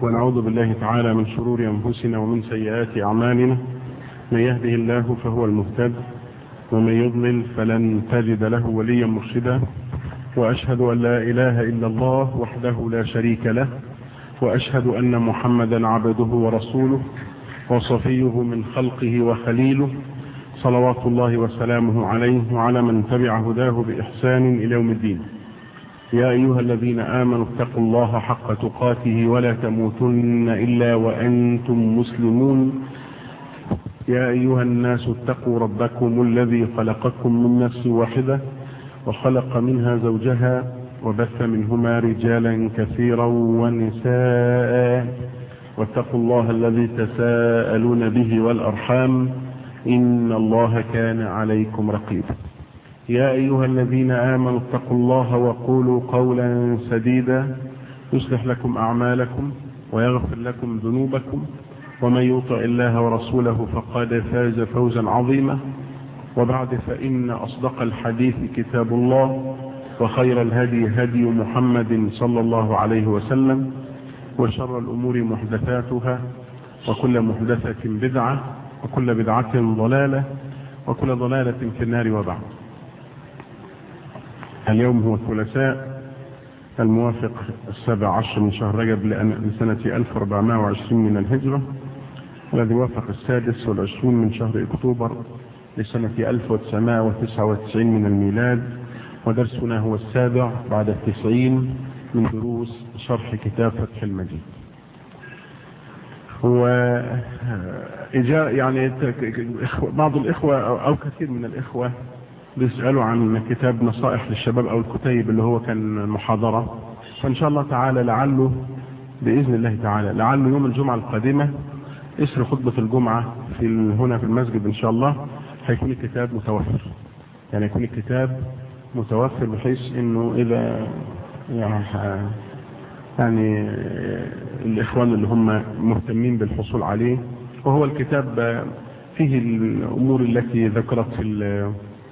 ونعوذ بالله تعالى من شرور أنفسنا ومن سيئات أعمالنا من يهده الله فهو المهتد ومن يضلل فلن تجد له وليا مرشدا وأشهد أن لا إله إلا الله وحده لا شريك له وأشهد أن محمدا عبده ورسوله وصفيه من خلقه وخليله صلوات الله وسلامه عليه وعلى من تبع هداه بإحسان إلى يوم الدين يا أيها الذين آمنوا اتقوا الله حق تقاته ولا تموتن إلا وأنتم مسلمون يا أيها الناس اتقوا ربكم الذي خلقكم من نفس واحدة وخلق منها زوجها وبث منهما رجالا كثيرا ونساء واتقوا الله الذي تساءلون به والأرحام إن الله كان عليكم رقيبا يا أيها الذين آمنوا اتقوا الله وقولوا قولا سديدا يصلح لكم أعمالكم ويغفر لكم ذنوبكم ومن يطع الله ورسوله فقد فاز فوزا عظيما وبعد فإن أصدق الحديث كتاب الله وخير الهدي هدي محمد صلى الله عليه وسلم وشر الأمور محدثاتها وكل محدثة بدعة وكل بدعة ضلالة وكل ضلالة في النار وبعد اليوم هو الثلاثاء الموافق السابع عشر من شهر رجب لسنة 1420 من الهجرة الذي وافق السادس والعشرون من شهر اكتوبر لسنة 1999 من الميلاد ودرسنا هو السابع بعد التسعين من دروس شرح كتاب فتح المجيد هو يعني بعض الإخوة أو كثير من الإخوة بيسألوا عن كتاب نصائح للشباب أو الكتيب اللي هو كان محاضرة فإن شاء الله تعالى لعله بإذن الله تعالى لعله يوم الجمعة القادمة إسر خطبة الجمعة في هنا في المسجد إن شاء الله هيكون الكتاب متوفر يعني يكون الكتاب متوفر بحيث إنه إذا يعني, يعني الإخوان اللي هم مهتمين بالحصول عليه وهو الكتاب فيه الأمور التي ذكرت في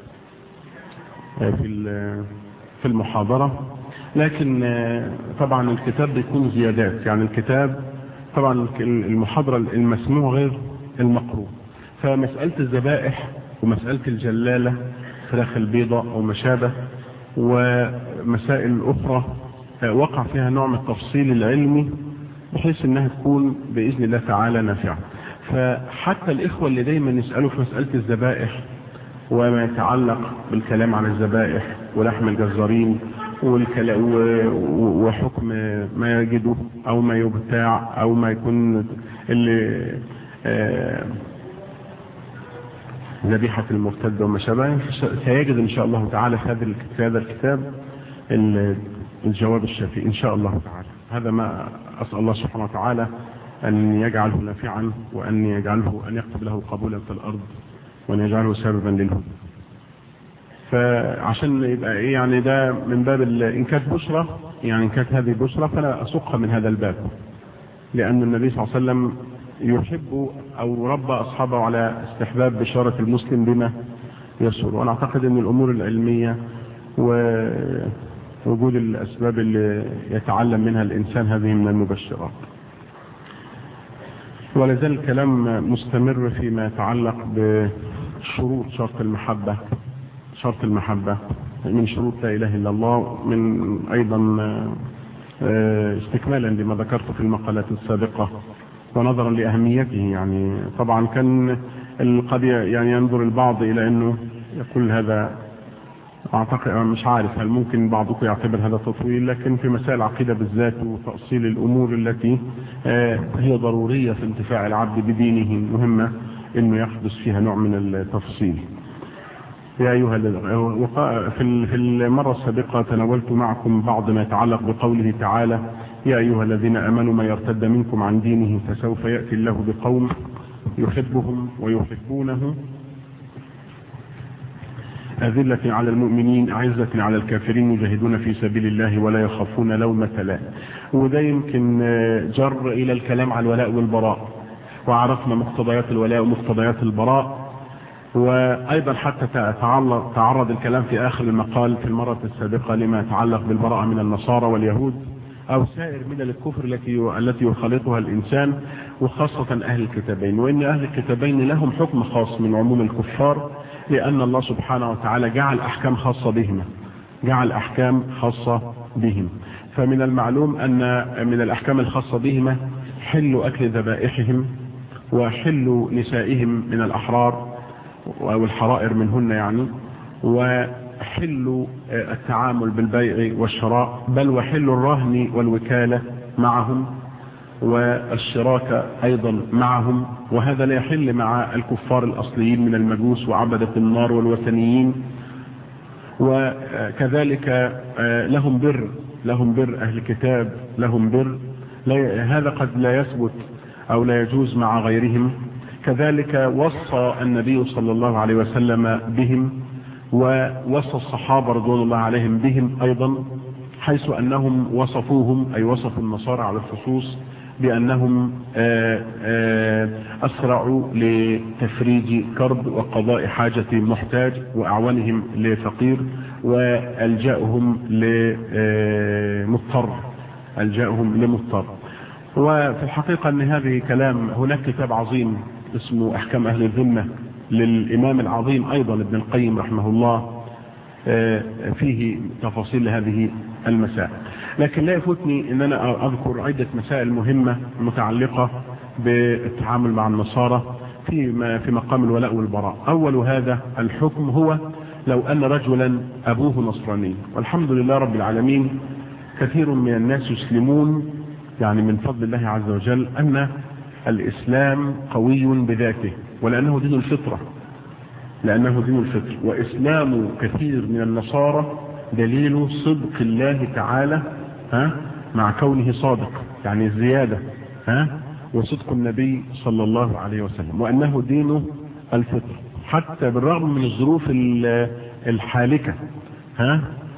في في المحاضرة لكن طبعا الكتاب بيكون زيادات يعني الكتاب طبعا المحاضرة المسموع غير المقروء فمسألة الذبائح ومسألة الجلالة فراخ البيضة أو ما شابه ومسائل أخرى وقع فيها نوع من التفصيل العلمي بحيث انها تكون بإذن الله تعالى نافعة فحتى الإخوة اللي دايما يسألوا في مسألة الذبائح وما يتعلق بالكلام عن الذبائح ولحم الجزارين وحكم ما يجده او ما يبتاع او ما يكون اللي ذبيحة المرتد وما شابه سيجد ان شاء الله تعالى في هذا الكتاب الجواب الشافي ان شاء الله تعالى هذا ما اسأل الله سبحانه وتعالى ان يجعله نافعا وان يجعله ان يكتب له قبولا في الارض وان يجعله سببا للهدى فعشان يبقى ايه يعني ده من باب ان كانت بشرى يعني ان كانت هذه بشرى فلا اسقها من هذا الباب لان النبي صلى الله عليه وسلم يحب او ربى اصحابه على استحباب بشارة المسلم بما يسر وانا اعتقد ان الامور العلمية ووجود الاسباب اللي يتعلم منها الانسان هذه من المبشرات ولازال الكلام مستمر فيما يتعلق بشروط شرط المحبة شرط المحبة من شروط لا إله إلا الله من أيضا استكمالا لما ذكرت في المقالات السابقة ونظرا لأهميته يعني طبعا كان قد يعني ينظر البعض إلى أنه يقول هذا أعتقد مش عارف هل ممكن بعضكم يعتبر هذا تطويل لكن في مسائل العقيدة بالذات وتأصيل الأمور التي هي ضرورية في انتفاع العبد بدينه مهمة أنه يحدث فيها نوع من التفصيل يا أيها في المرة السابقة تناولت معكم بعض ما يتعلق بقوله تعالى يا أيها الذين أمنوا ما يرتد منكم عن دينه فسوف يأتي الله بقوم يحبهم ويحبونه أذلة على المؤمنين أعزة على الكافرين يجاهدون في سبيل الله ولا يخافون لومة لائم وده يمكن جر إلى الكلام عن الولاء والبراء وعرفنا مقتضيات الولاء ومقتضيات البراء وأيضا حتى تعرض, تعرض الكلام في آخر المقال في المرة السابقة لما يتعلق بالبراءة من النصارى واليهود أو سائر من الكفر التي التي يخالطها الإنسان وخاصة أهل الكتابين وإن أهل الكتابين لهم حكم خاص من عموم الكفار لأن الله سبحانه وتعالى جعل أحكام خاصة بهم جعل أحكام خاصة بهم فمن المعلوم أن من الأحكام الخاصة بهم حل أكل ذبائحهم وحل نسائهم من الأحرار أو الحرائر منهن يعني وحل التعامل بالبيع والشراء بل وحل الرهن والوكالة معهم والشراكة أيضا معهم وهذا لا يحل مع الكفار الأصليين من المجوس وعبدة النار والوثنيين وكذلك لهم بر لهم بر أهل الكتاب لهم بر هذا قد لا يثبت أو لا يجوز مع غيرهم كذلك وصى النبي صلى الله عليه وسلم بهم ووصى الصحابة رضوان الله عليهم بهم أيضا حيث أنهم وصفوهم أي وصفوا النصارى على الخصوص بأنهم أسرعوا لتفريج كرب وقضاء حاجة محتاج وأعوانهم لفقير والجاؤهم لمضطر الجاؤهم لمضطر وفي الحقيقة أن هذه كلام هناك كتاب عظيم اسمه أحكام أهل الذمة للإمام العظيم أيضا ابن القيم رحمه الله فيه تفاصيل هذه المسائل لكن لا يفوتني ان انا اذكر عدة مسائل مهمة متعلقة بالتعامل مع النصارى في في مقام الولاء والبراء اول هذا الحكم هو لو ان رجلا ابوه نصراني والحمد لله رب العالمين كثير من الناس يسلمون يعني من فضل الله عز وجل ان الاسلام قوي بذاته ولانه دين الفطرة لانه دين الفطر واسلام كثير من النصارى دليل صدق الله تعالى ها مع كونه صادق يعني الزيادة ها وصدق النبي صلى الله عليه وسلم وأنه دين الفطر حتى بالرغم من الظروف الحالكة ها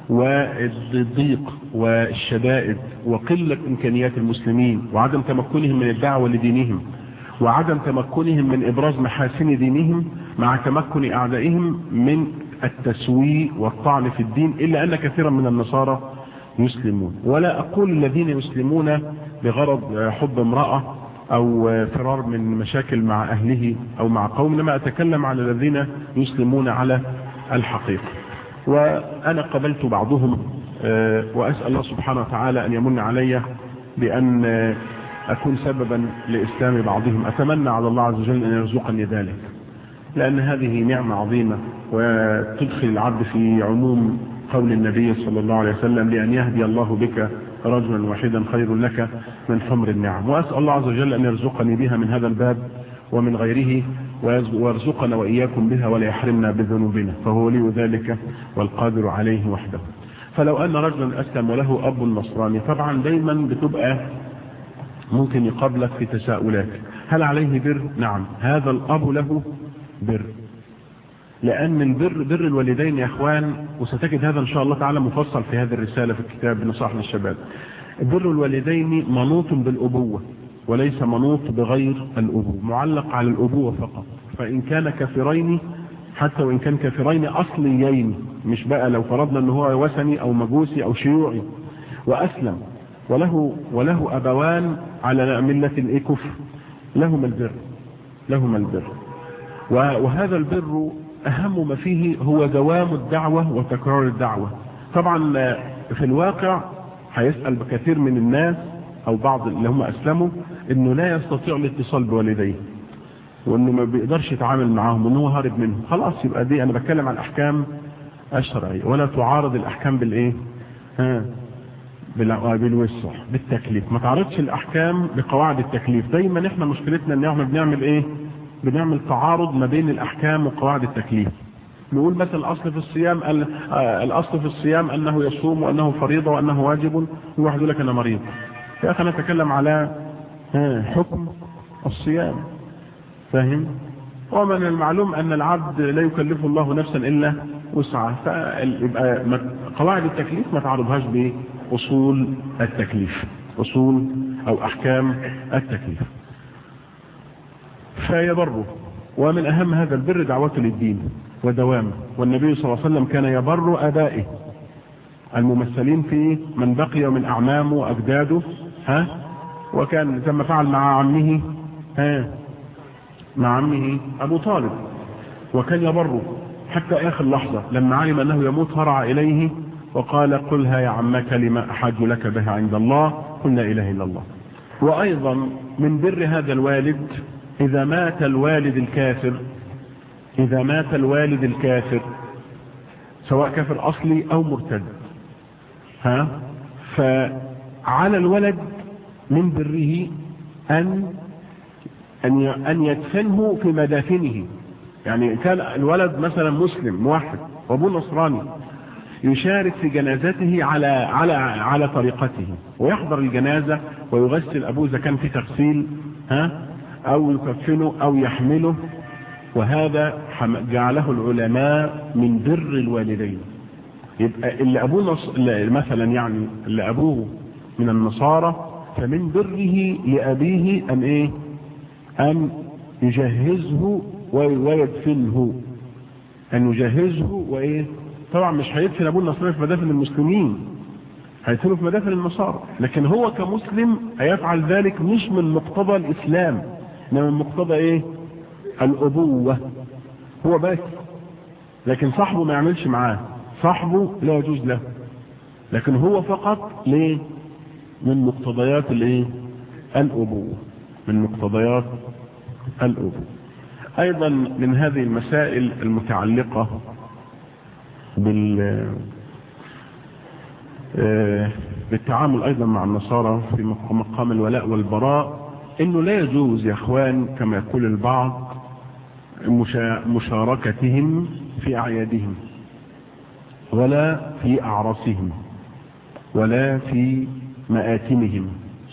والضيق والشدائد وقلة إمكانيات المسلمين وعدم تمكنهم من الدعوة لدينهم وعدم تمكنهم من إبراز محاسن دينهم مع تمكن أعدائهم من التسويق والطعن في الدين إلا أن كثيرا من النصارى يسلمون ولا أقول الذين يسلمون بغرض حب امرأة أو فرار من مشاكل مع أهله أو مع قوم إنما أتكلم على الذين يسلمون على الحقيقة وأنا قبلت بعضهم وأسأل الله سبحانه وتعالى أن يمن علي بأن أكون سببا لإسلام بعضهم أتمنى على الله عز وجل أن يرزقني ذلك لأن هذه نعمة عظيمة وتدخل العبد في عموم قول النبي صلى الله عليه وسلم لأن يهدي الله بك رجلا واحدا خير لك من حمر النعم وأسأل الله عز وجل أن يرزقني بها من هذا الباب ومن غيره ويرزقنا وإياكم بها ولا يحرمنا بذنوبنا فهو لي ذلك والقادر عليه وحده فلو أن رجلا أسلم وله أب نصراني طبعا دايما بتبقى ممكن يقابلك في تساؤلات هل عليه بر نعم هذا الأب له بر لأن البر بر الوالدين يا أخوان وستجد هذا إن شاء الله تعالى مفصل في هذه الرسالة في الكتاب نصاح للشباب بر الوالدين منوط بالأبوة وليس منوط بغير الأبوة معلق على الأبوة فقط فإن كان كافرين حتى وإن كان كافرين أصليين مش بقى لو فرضنا أنه هو وثني أو مجوسي أو شيوعي وأسلم وله وله أبوان على ملة إيه كفر لهما البر لهما البر وهذا البر أهم ما فيه هو دوام الدعوة وتكرار الدعوة طبعا في الواقع هيسأل بكثير من الناس أو بعض اللي هم أسلموا إنه لا يستطيع الاتصال بوالديه وإنه ما بيقدرش يتعامل معاهم وإنه هارب منهم خلاص يبقى دي أنا بتكلم عن الأحكام الشرعية ولا تعارض الأحكام بالإيه ها بالوسع بالتكليف ما تعرضش الأحكام بقواعد التكليف دايما احنا مشكلتنا ان احنا بنعمل ايه بنعمل تعارض ما بين الأحكام وقواعد التكليف نقول مثلا الأصل في الصيام الأصل في الصيام أنه يصوم وأنه فريضة وأنه واجب واحد يقول لك أنا مريض يا أخي أنا أتكلم على حكم الصيام فاهم ومن المعلوم أن العبد لا يكلف الله نفسا إلا وسعها فيبقى قواعد التكليف ما تعرضهاش بأصول التكليف أصول أو أحكام التكليف فيبره ومن أهم هذا البر دعوته للدين ودوامه والنبي صلى الله عليه وسلم كان يبر أبائه الممثلين في من بقي من أعمامه وأجداده ها وكان زي ما فعل مع عمه ها مع عمه أبو طالب وكان يبره حتى آخر لحظة لما علم أنه يموت هرع إليه وقال قلها يا عمك لما أحاج لك بها عند الله قلنا إله إلا الله وأيضا من بر هذا الوالد إذا مات الوالد الكافر إذا مات الوالد الكافر سواء كافر أصلي أو مرتد ها فعلى الولد من بره أن أن أن يدفنه في مدافنه يعني كان الولد مثلا مسلم موحد وابوه نصراني يشارك في جنازته على على على طريقته ويحضر الجنازة ويغسل أبوه إذا كان في تغسيل ها أو يكفنه أو يحمله وهذا جعله العلماء من بر الوالدين يبقى اللي أبوه نص... مثلا يعني اللي أبوه من النصارى فمن بره لأبيه أن إيه أن يجهزه ويدفنه أن يجهزه وإيه طبعا مش هيدفن أبوه النصراني في مدافن المسلمين هيدفنه في مدافن النصارى لكن هو كمسلم هيفعل ذلك مش من مقتضى الإسلام إنما من مقتضى إيه الأبوة هو بس لكن صاحبه ما يعملش معاه صاحبه لا يجوز له لكن هو فقط ليه من مقتضيات الايه الأبوة من مقتضيات الأبوة أيضا من هذه المسائل المتعلقة بال بالتعامل أيضا مع النصارى في مقام الولاء والبراء انه لا يجوز يا اخوان كما يقول البعض مشاركتهم في اعيادهم ولا في اعراسهم ولا في مآتمهم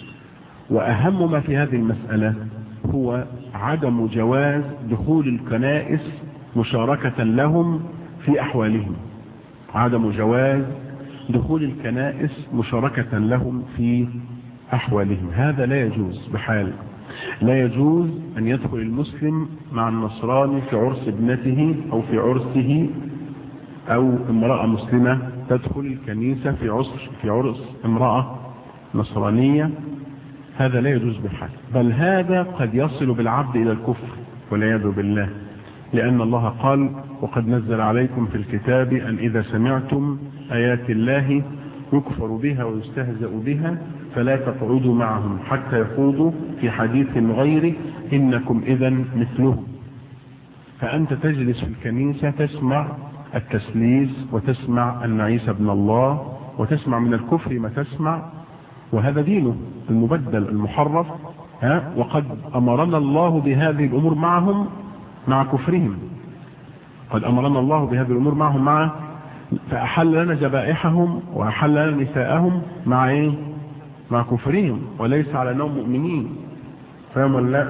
واهم ما في هذه المسألة هو عدم جواز دخول الكنائس مشاركة لهم في احوالهم عدم جواز دخول الكنائس مشاركة لهم في أحوالهم هذا لا يجوز بحال لا يجوز أن يدخل المسلم مع النصراني في عرس ابنته أو في عرسه أو امرأة مسلمة تدخل الكنيسة في عرس في عرس امرأة نصرانية هذا لا يجوز بحال بل هذا قد يصل بالعبد إلى الكفر والعياذ بالله لأن الله قال وقد نزل عليكم في الكتاب أن إذا سمعتم آيات الله يكفر بها ويستهزأ بها فلا تقعدوا معهم حتى يخوضوا في حديث غيره إنكم إذا مثلهم فأنت تجلس في الكنيسة تسمع التسليس وتسمع أن عيسى ابن الله وتسمع من الكفر ما تسمع وهذا دينه المبدل المحرف ها وقد أمرنا الله بهذه الأمور معهم مع كفرهم قد أمرنا الله بهذه الأمور معهم مع فأحل لنا ذبائحهم وأحل لنا نساءهم مع إيه مع كفرهم وليس على أنهم مؤمنين فهم لا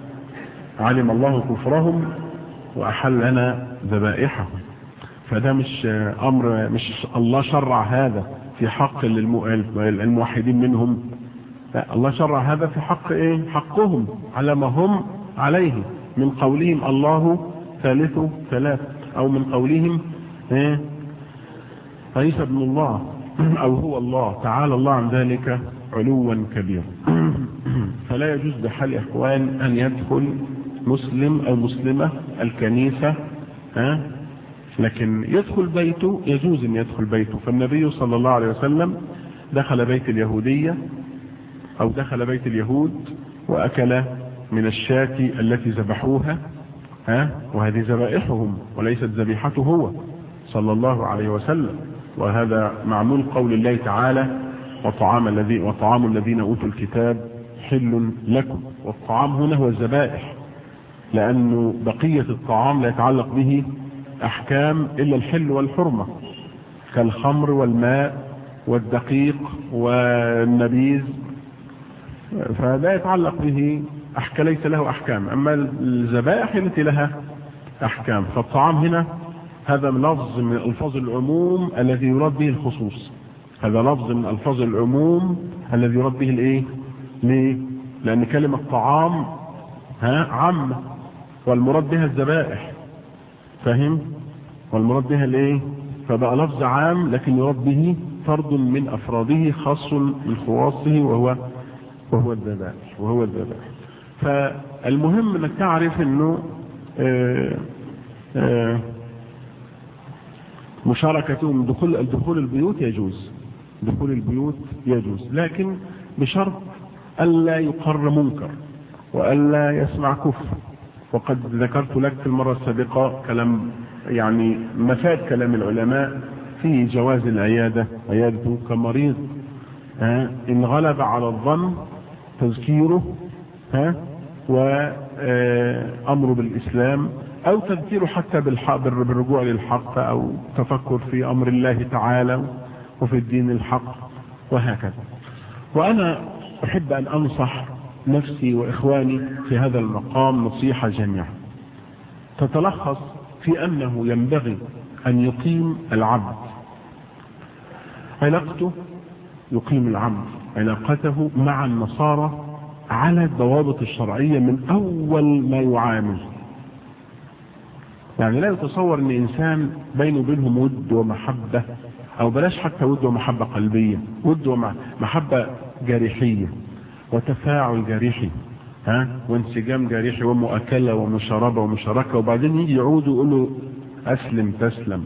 علم الله كفرهم وأحل لنا ذبائحهم فده مش أمر مش الله شرع هذا في حق الموحدين منهم لا الله شرع هذا في حق إيه حقهم على ما هم عليه من قولهم الله ثالث ثلاث أو من قولهم إيه عيسى ابن الله أو هو الله تعالى الله عن ذلك علوا كبيرا فلا يجوز بحال إخوان أن يدخل مسلم أو مسلمة الكنيسة ها لكن يدخل بيته يجوز أن يدخل بيته فالنبي صلى الله عليه وسلم دخل بيت اليهودية أو دخل بيت اليهود وأكل من الشاة التي ذبحوها ها وهذه ذبائحهم وليست ذبيحته هو صلى الله عليه وسلم وهذا معمول قول الله تعالى وطعام الذي وطعام الذين اوتوا الكتاب حل لكم والطعام هنا هو الذبائح لانه بقية الطعام لا يتعلق به احكام الا الحل والحرمة كالخمر والماء والدقيق والنبيذ فلا يتعلق به أحكى ليس له أحكام أما الذبائح التي لها أحكام فالطعام هنا هذا لفظ من ألفاظ العموم الذي يراد به الخصوص هذا لفظ من ألفاظ العموم الذي يراد به الايه ليه لأن كلمة طعام ها عامة والمراد بها الذبائح فهم والمراد بها الايه فبقى لفظ عام لكن يراد به فرد من أفراده خاص من خواصه وهو وهو الذبائح وهو الذبائح فالمهم انك تعرف انه آآ آآ مشاركتهم دخول دخول البيوت يجوز دخول البيوت يجوز لكن بشرط ألا يقر منكر وألا يسمع كفر وقد ذكرت لك في المرة السابقة كلام يعني مفاد كلام العلماء في جواز العيادة عيادة كمريض ها إن غلب على الظن تذكيره ها وأمره بالإسلام أو تذكيره حتى بالرجوع للحق أو تفكر في أمر الله تعالى وفي الدين الحق وهكذا وأنا أحب أن أنصح نفسي وإخواني في هذا المقام نصيحة جميعا تتلخص في أنه ينبغي أن يقيم العبد علاقته يقيم العبد علاقته مع النصارى على الضوابط الشرعية من أول ما يعامل يعني لا يتصور أن إنسان بينه وبينهم ود ومحبة أو بلاش حتى ود ومحبة قلبية ود ومحبة جارحية وتفاعل جارحي ها وانسجام جارحي ومؤكلة ومشاربة ومشاركة وبعدين يجي يعود ويقول له أسلم تسلم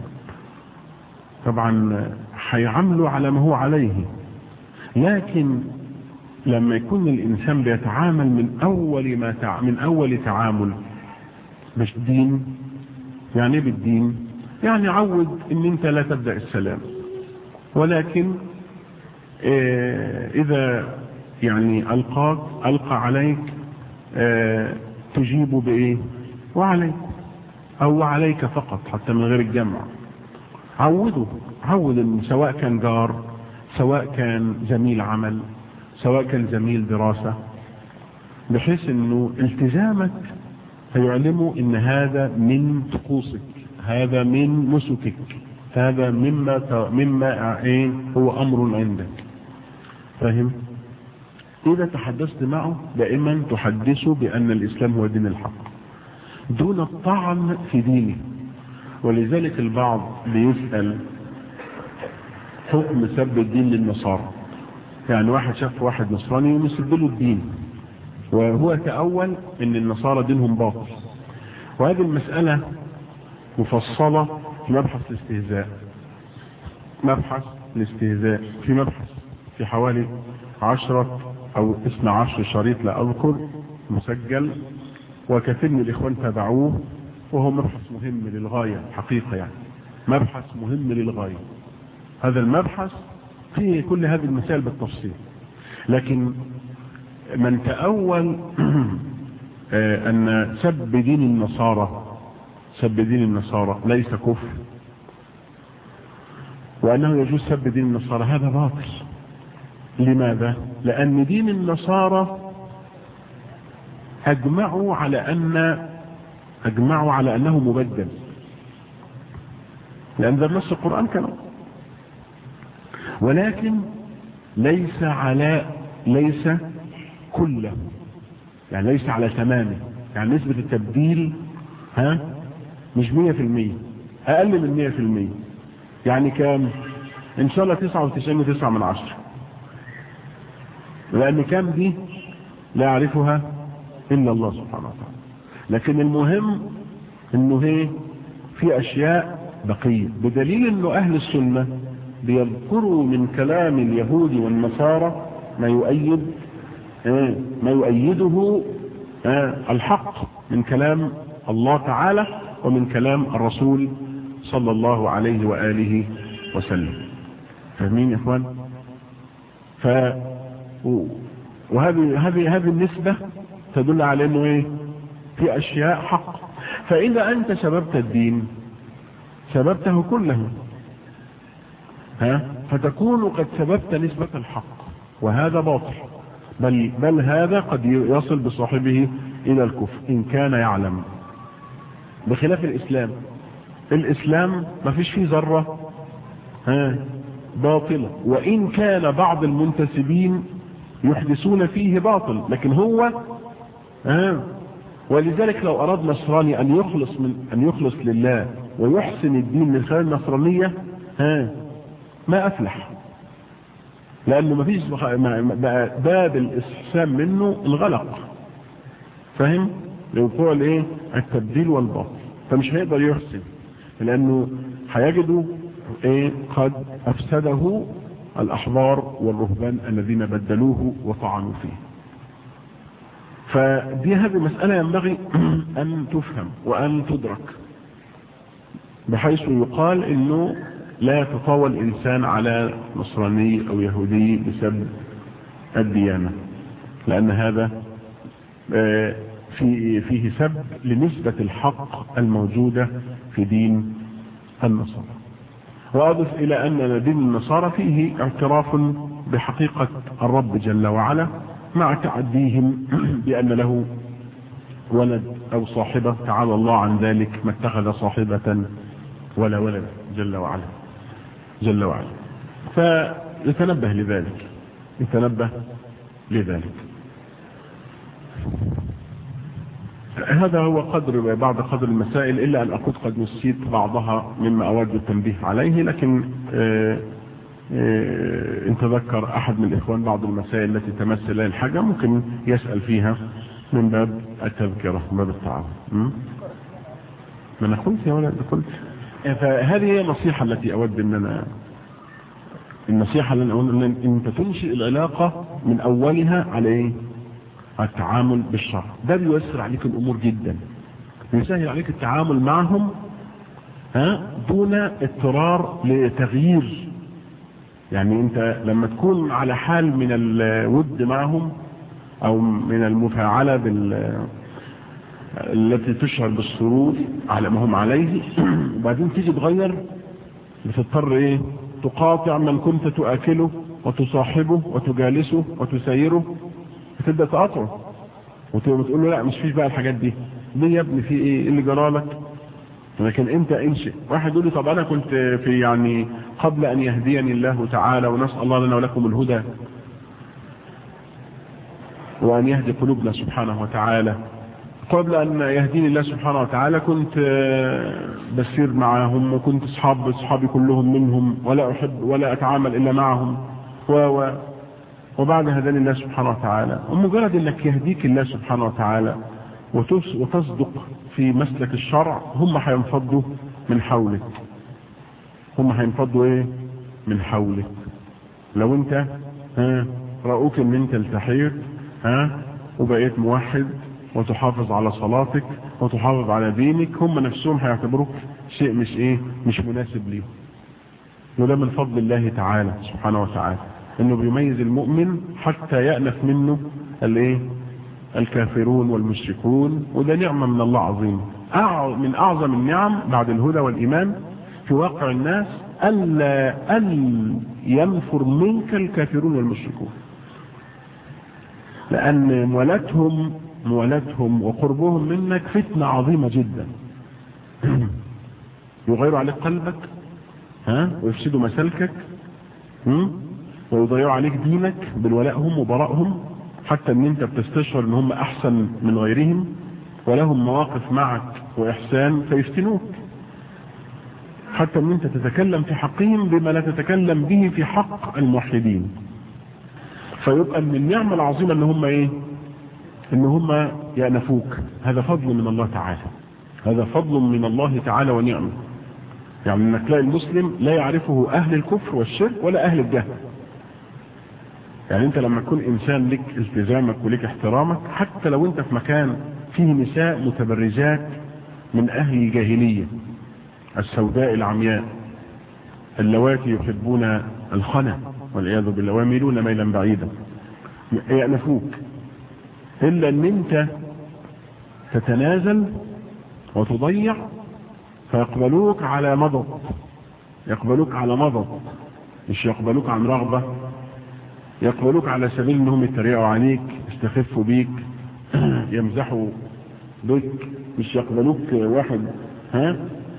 طبعا هيعامله على ما هو عليه لكن لما يكون الإنسان بيتعامل من أول ما تع... من أول تعامل مش دين يعني ايه بالدين يعني عود ان انت لا تبدأ السلام ولكن اه اذا يعني القاك القى عليك اه تجيب بايه وعليك او عليك فقط حتى من غير الجمع عوده عود ان سواء كان جار سواء كان زميل عمل سواء كان زميل دراسة بحيث انه التزامك فيعلموا ان هذا من طقوسك هذا من نسكك هذا مما مما ايه هو امر عندك فاهم اذا تحدثت معه دائما تحدثه بان الاسلام هو دين الحق دون الطعن في دينه ولذلك البعض بيسأل حكم سب الدين للنصارى يعني واحد شاف واحد نصراني ومسب له الدين وهو تأول ان النصارى دينهم باطل وهذه المسألة مفصلة في مبحث الاستهزاء مبحث الاستهزاء في مبحث في حوالي عشرة او اثنى عشر شريط لا اذكر مسجل وكثير من الاخوان تابعوه وهو مبحث مهم للغاية حقيقة يعني مبحث مهم للغاية هذا المبحث فيه كل هذه المسائل بالتفصيل لكن من تأول أن سب دين النصارى سب دين النصارى ليس كفر وأنه يجوز سب دين النصارى هذا باطل لماذا؟ لأن دين النصارى أجمعوا على أن أجمعوا على أنه مبدل لأن ذا نص القرآن كانوا ولكن ليس على ليس كله يعني ليس على تمامه يعني نسبة التبديل ها مش مية في المية اقل من مية في المية يعني كام ان شاء الله تسعة وتسعين وتسعة من عشرة لان كام دي لا يعرفها الا الله سبحانه وتعالى لكن المهم انه هي في اشياء بقية بدليل انه اهل السنة بيذكروا من كلام اليهود والنصارى ما يؤيد ما يؤيده الحق من كلام الله تعالى ومن كلام الرسول صلى الله عليه وآله وسلم فاهمين يا اخوان ف وهذه هذه هذه النسبة تدل على انه ايه في اشياء حق فاذا انت سببت الدين سببته كله ها فتكون قد سببت نسبة الحق وهذا باطل بل, بل هذا قد يصل بصاحبه الى الكفر ان كان يعلم بخلاف الاسلام الاسلام ما فيش فيه ذرة ها باطلة وان كان بعض المنتسبين يحدثون فيه باطل لكن هو ها ولذلك لو اراد نصراني ان يخلص من ان يخلص لله ويحسن الدين من خلال النصرانية ها ما افلح لانه مفيش بقى باب الاستحسان منه انغلق فاهم لوقوع الايه التبديل والباطل فمش هيقدر يحسن لانه هيجده ايه قد افسده الاحبار والرهبان الذين بدلوه وطعنوا فيه فدي هذه مسألة ينبغي أن تفهم وأن تدرك بحيث يقال أنه لا يتطاول الإنسان على نصراني أو يهودي بسبب الديانة لأن هذا في فيه سب لنسبة الحق الموجودة في دين النصارى وأضف إلى أن دين النصارى فيه اعتراف بحقيقة الرب جل وعلا مع تعديهم بأن له ولد أو صاحبة تعالى الله عن ذلك ما اتخذ صاحبة ولا ولد جل وعلا جل وعلا فيتنبه لذلك يتنبه لذلك هذا هو قدر بعض قدر المسائل إلا أن أكون قد نسيت بعضها مما أود التنبيه عليه لكن آه ان تذكر احد من الاخوان بعض المسائل التي تمس اليه الحاجة ممكن يسأل فيها من باب التذكرة من باب التعاون ما انا قلت يا ولد قلت فهذه هي النصيحة التي اود ان انا النصيحة اللي انا اقول ان انت تنشئ العلاقة من اولها على ايه على التعامل بالشرع ده بيوسر عليك الامور جدا بيسهل عليك التعامل معهم ها دون اضطرار لتغيير يعني انت لما تكون على حال من الود معهم او من المفاعلة بال التي تشعر بالسرور على ما هم عليه وبعدين تيجي تغير بتضطر ايه تقاطع من كنت تؤكله وتصاحبه وتجالسه وتسيره بتبدأ تقاطعه وتقول له لا مش فيش بقى الحاجات دي ليه يا ابني في ايه اللي جرالك لكن انت انشئ واحد يقول لي طب انا كنت في يعني قبل ان يهديني الله تعالى ونسأل الله لنا ولكم الهدى وان يهدي قلوبنا سبحانه وتعالى قبل ان يهديني الله سبحانه وتعالى كنت بسير معهم وكنت اصحاب اصحابي كلهم منهم ولا احب ولا اتعامل الا معهم و وبعد هداني الله سبحانه وتعالى ومجرد انك يهديك الله سبحانه وتعالى وتصدق في مسلك الشرع هم هينفضوا من حولك هم هينفضوا ايه من حولك لو انت ها رأوك ان انت التحيت ها وبقيت موحد وتحافظ على صلاتك وتحافظ على دينك هم نفسهم هيعتبروك شيء مش ايه مش مناسب ليهم وده من فضل الله تعالى سبحانه وتعالى انه بيميز المؤمن حتى يأنف منه الايه الكافرون والمشركون وده نعمة من الله عظيمة من اعظم النعم بعد الهدى والايمان في واقع الناس ألا أن ينفر منك الكافرون والمشركون لأن موالاتهم موالاتهم وقربهم منك فتنة عظيمة جدا يغيروا عليك قلبك ها ويفسدوا مسالكك ويضيعوا عليك دينك بالولائهم وبرائهم حتى ان انت بتستشعر ان هم احسن من غيرهم ولهم مواقف معك واحسان فيفتنوك حتى ان انت تتكلم في حقهم بما لا تتكلم به في حق الموحدين فيبقى من النعمة العظيمة ان هم ايه ان هم يأنفوك هذا فضل من الله تعالى هذا فضل من الله تعالى ونعمه يعني انك تلاقي المسلم لا يعرفه اهل الكفر والشرك ولا اهل الجهل يعني انت لما تكون انسان لك التزامك ولك احترامك حتى لو انت في مكان فيه نساء متبرجات من اهل الجاهلية السوداء العمياء اللواتي يحبون الخنا والعياذ بالله ويميلون ميلا بعيدا يأنفوك الا ان انت تتنازل وتضيع فيقبلوك على مضض يقبلوك على مضض مش يقبلوك عن رغبة يقبلوك على سبيل انهم يتريقوا عليك يستخفوا بيك يمزحوا بك مش يقبلوك واحد ها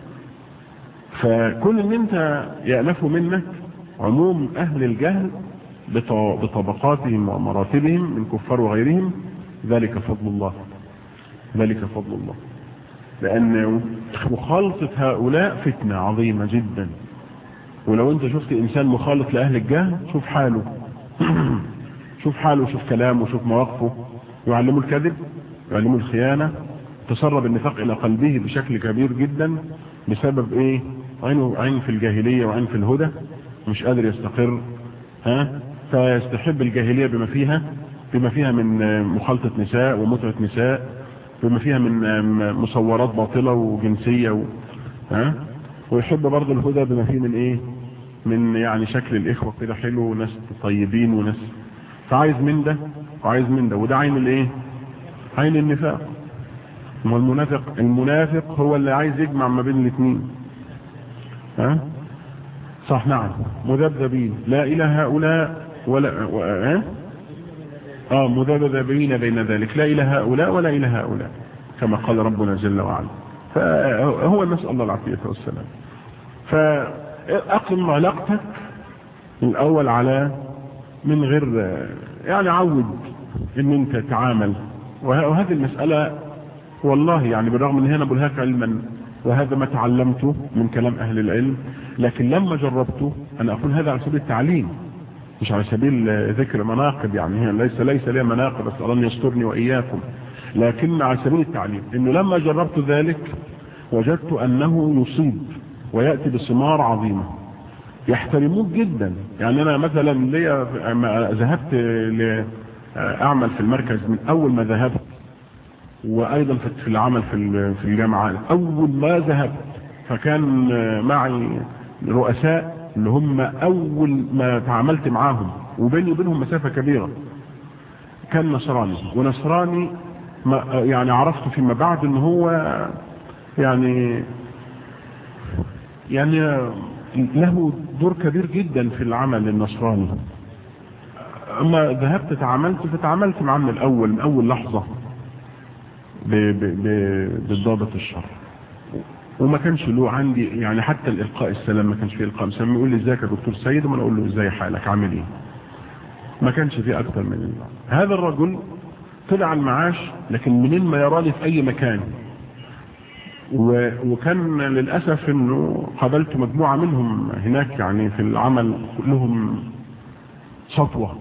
فكل ان انت يألفوا منك عموم اهل الجهل بطبقاتهم ومراتبهم من كفار وغيرهم ذلك فضل الله ذلك فضل الله لان مخالطة هؤلاء فتنة عظيمة جدا ولو انت شفت انسان مخالط لاهل الجهل شوف حاله شوف حاله شوف كلامه شوف مواقفه يعلمه الكذب يعلمه الخيانة تسرب النفاق الى قلبه بشكل كبير جدا بسبب ايه عينه عين في الجاهلية وعين في الهدى مش قادر يستقر ها فيستحب الجاهلية بما فيها بما فيها من مخالطة نساء ومتعة نساء بما فيها من مصورات باطلة وجنسية و... ها ويحب برضه الهدى بما فيه من ايه من يعني شكل الاخوة كده حلو وناس طيبين وناس فعايز من ده وعايز من ده وده عين الايه عين النفاق ما المنافق المنافق هو اللي عايز يجمع ما بين الاثنين ها صح نعم مذبذبين لا الى هؤلاء ولا و... ها اه مذبذبين بين ذلك لا الى هؤلاء ولا الى هؤلاء كما قال ربنا جل وعلا فهو نسأل الله العافية والسلام فأقم علاقتك الأول على من غير يعني عود ان انت تعامل وهذه المسألة والله يعني بالرغم ان هنا بلهاك علما وهذا ما تعلمته من كلام اهل العلم لكن لما جربته انا اقول هذا على سبيل التعليم مش على سبيل ذكر مناقب يعني ليس ليس لي مناقب اسال الله يسترني واياكم لكن على سبيل التعليم انه لما جربت ذلك وجدت انه يصيب وياتي بثمار عظيمه يحترموك جدا يعني انا مثلا ليا ذهبت اعمل في المركز من اول ما ذهبت وايضا في العمل في في الجامعه اول ما ذهبت فكان معي رؤساء اللي هم اول ما تعاملت معاهم وبيني وبينهم مسافه كبيره كان نصراني ونصراني ما يعني عرفت فيما بعد ان هو يعني يعني له دور كبير جدا في العمل النصراني اما ذهبت تعاملت فتعاملت معاه من الاول من اول لحظة بالضابط الشر وما كانش له عندي يعني حتى الالقاء السلام ما كانش فيه القاء سلام يقول لي ازيك يا دكتور سيد وانا اقول له ازاي حالك عامل ايه ما كانش فيه اكتر من الله هذا الرجل طلع المعاش لكن منين ما يراني في اي مكان وكان للأسف انه قابلت مجموعة منهم هناك يعني في العمل كلهم سطوة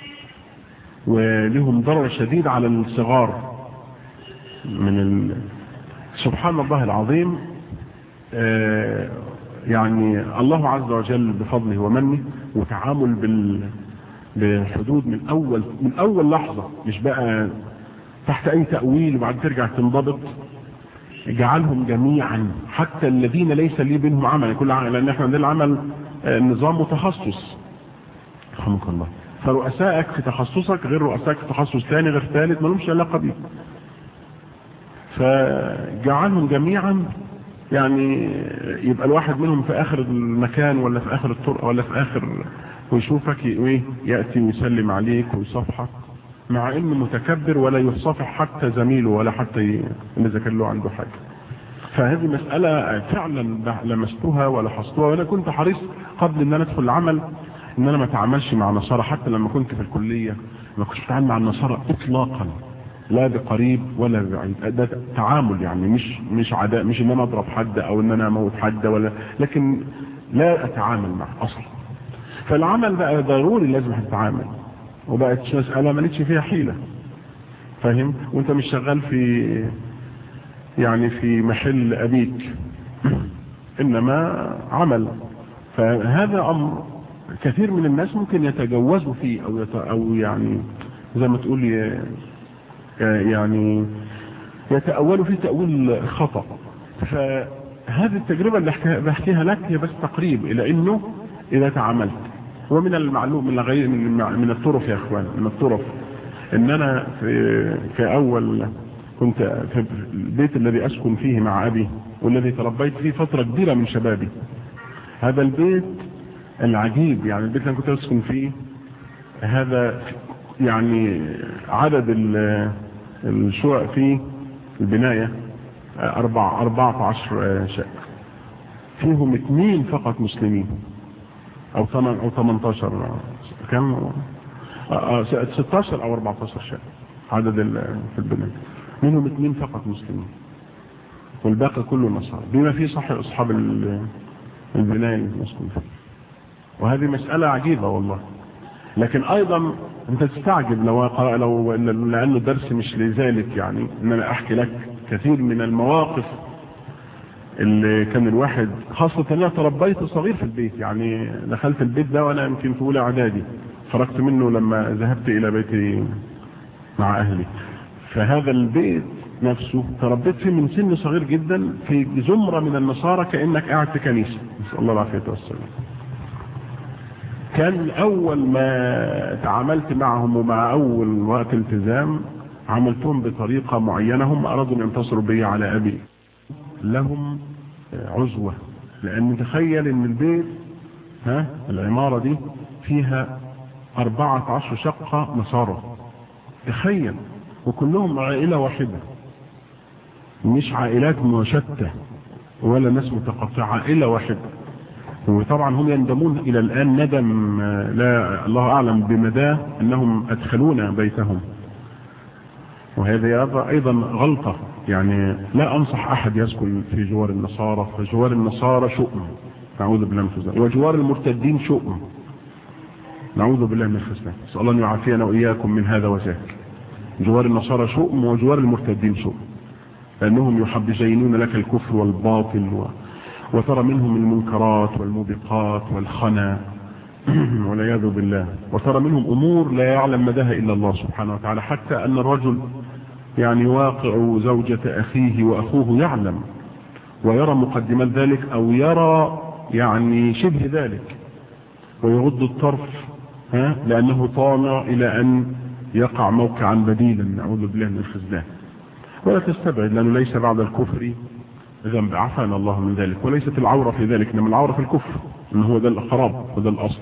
ولهم ضرر شديد على الصغار من ال... سبحان الله العظيم آه يعني الله عز وجل بفضله ومنه وتعامل بال بالحدود من اول من اول لحظة مش بقى تحت اي تأويل وبعد ترجع تنضبط جعلهم جميعا حتى الذين ليس لي بينهم عمل كل عمل لان احنا عندنا العمل نظام متخصص رحمك الله فرؤسائك في تخصصك غير رؤسائك في تخصص ثاني غير ثالث ما لهمش علاقه بيه فجعلهم جميعا يعني يبقى الواحد منهم في اخر المكان ولا في اخر الطرق ولا في اخر ويشوفك ياتي ويسلم عليك ويصافحك مع انه متكبر ولا يصافح حتى زميله ولا حتى اذا كان له عنده حاجه فهذه مسألة فعلا لمستها ولاحظتها وانا كنت حريص قبل ان انا ادخل العمل ان انا ما اتعاملش مع النصارى حتى لما كنت في الكلية ما كنتش بتعامل مع النصارى اطلاقا لا بقريب ولا ببعيد ده تعامل يعني مش مش عداء مش ان انا اضرب حد او ان انا اموت حد ولا لكن لا اتعامل معه اصلا فالعمل بقى ضروري لازم هتتعامل وبقت مسألة ما لقيتش فيها حيلة فاهم وانت مش شغال في يعني في محل ابيك انما عمل فهذا امر كثير من الناس ممكن يتجوزوا فيه او يت... او يعني زي ما تقول ي... يعني يتأولوا فيه تأويل خطأ فهذه التجربة اللي بحكيها لك هي بس تقريب الى انه اذا تعاملت ومن المعلوم من غير من من الطرف يا اخوان من الطرف ان انا في في اول كنت في البيت الذي اسكن فيه مع ابي والذي تربيت فيه فتره كبيره من شبابي هذا البيت العجيب يعني البيت اللي كنت اسكن فيه هذا يعني عدد الشقق فيه البنايه أربع أربعة عشر شقة فيهم اثنين فقط مسلمين او 8 او 18 كم 16 او 14 شقه عدد في البناء منهم اثنين فقط مسلمين والباقي كله نصارى بما فيه صح اصحاب البناء المسلمين وهذه مسألة عجيبة والله لكن ايضا انت تستعجب لو لو لانه الدرس مش لذلك يعني ان انا احكي لك كثير من المواقف اللي كان الواحد خاصة انا تربيت صغير في البيت يعني دخلت البيت ده وانا يمكن في اولى اعدادي خرجت منه لما ذهبت الى بيتي مع اهلي فهذا البيت نفسه تربيت فيه من سن صغير جدا في زمرة من النصارى كأنك قاعد في كنيسة نسأل الله العافية والسلام كان اول ما تعاملت معهم ومع اول وقت التزام عملتهم بطريقة معينة هم ارادوا ان ينتصروا بي على ابي لهم عزوة لان تخيل ان البيت ها العمارة دي فيها اربعة عشر شقة نصارى تخيل وكلهم عائلة واحدة مش عائلات مشتة ولا ناس متقطعة عائلة واحدة وطبعا هم يندمون الى الان ندم لا الله اعلم بمداه انهم ادخلونا بيتهم وهذا ايضا غلطة يعني لا انصح احد يسكن في جوار النصارى فجوار النصارى شؤم نعوذ بالله من الخزلان وجوار المرتدين شؤم نعوذ بالله من الخزلان نسال الله ان يعافينا واياكم من هذا وذاك جوار النصارى شؤم وجوار المرتدين شؤم لانهم يحبزينون لك الكفر والباطل و... وترى منهم المنكرات والموبقات والخنا والعياذ بالله وترى منهم امور لا يعلم مداها الا الله سبحانه وتعالى حتى ان الرجل يعني واقع زوجة اخيه واخوه يعلم ويرى مقدمات ذلك او يرى يعني شبه ذلك ويغض الطرف ها لانه طامع الى ان يقع موقعا بديلا نعوذ بالله من الخزلان ولا تستبعد لانه ليس بعد الكفر ذنب عفانا الله من ذلك وليست العورة في ذلك انما العورة في الكفر ان هو ده الخراب وده الاصل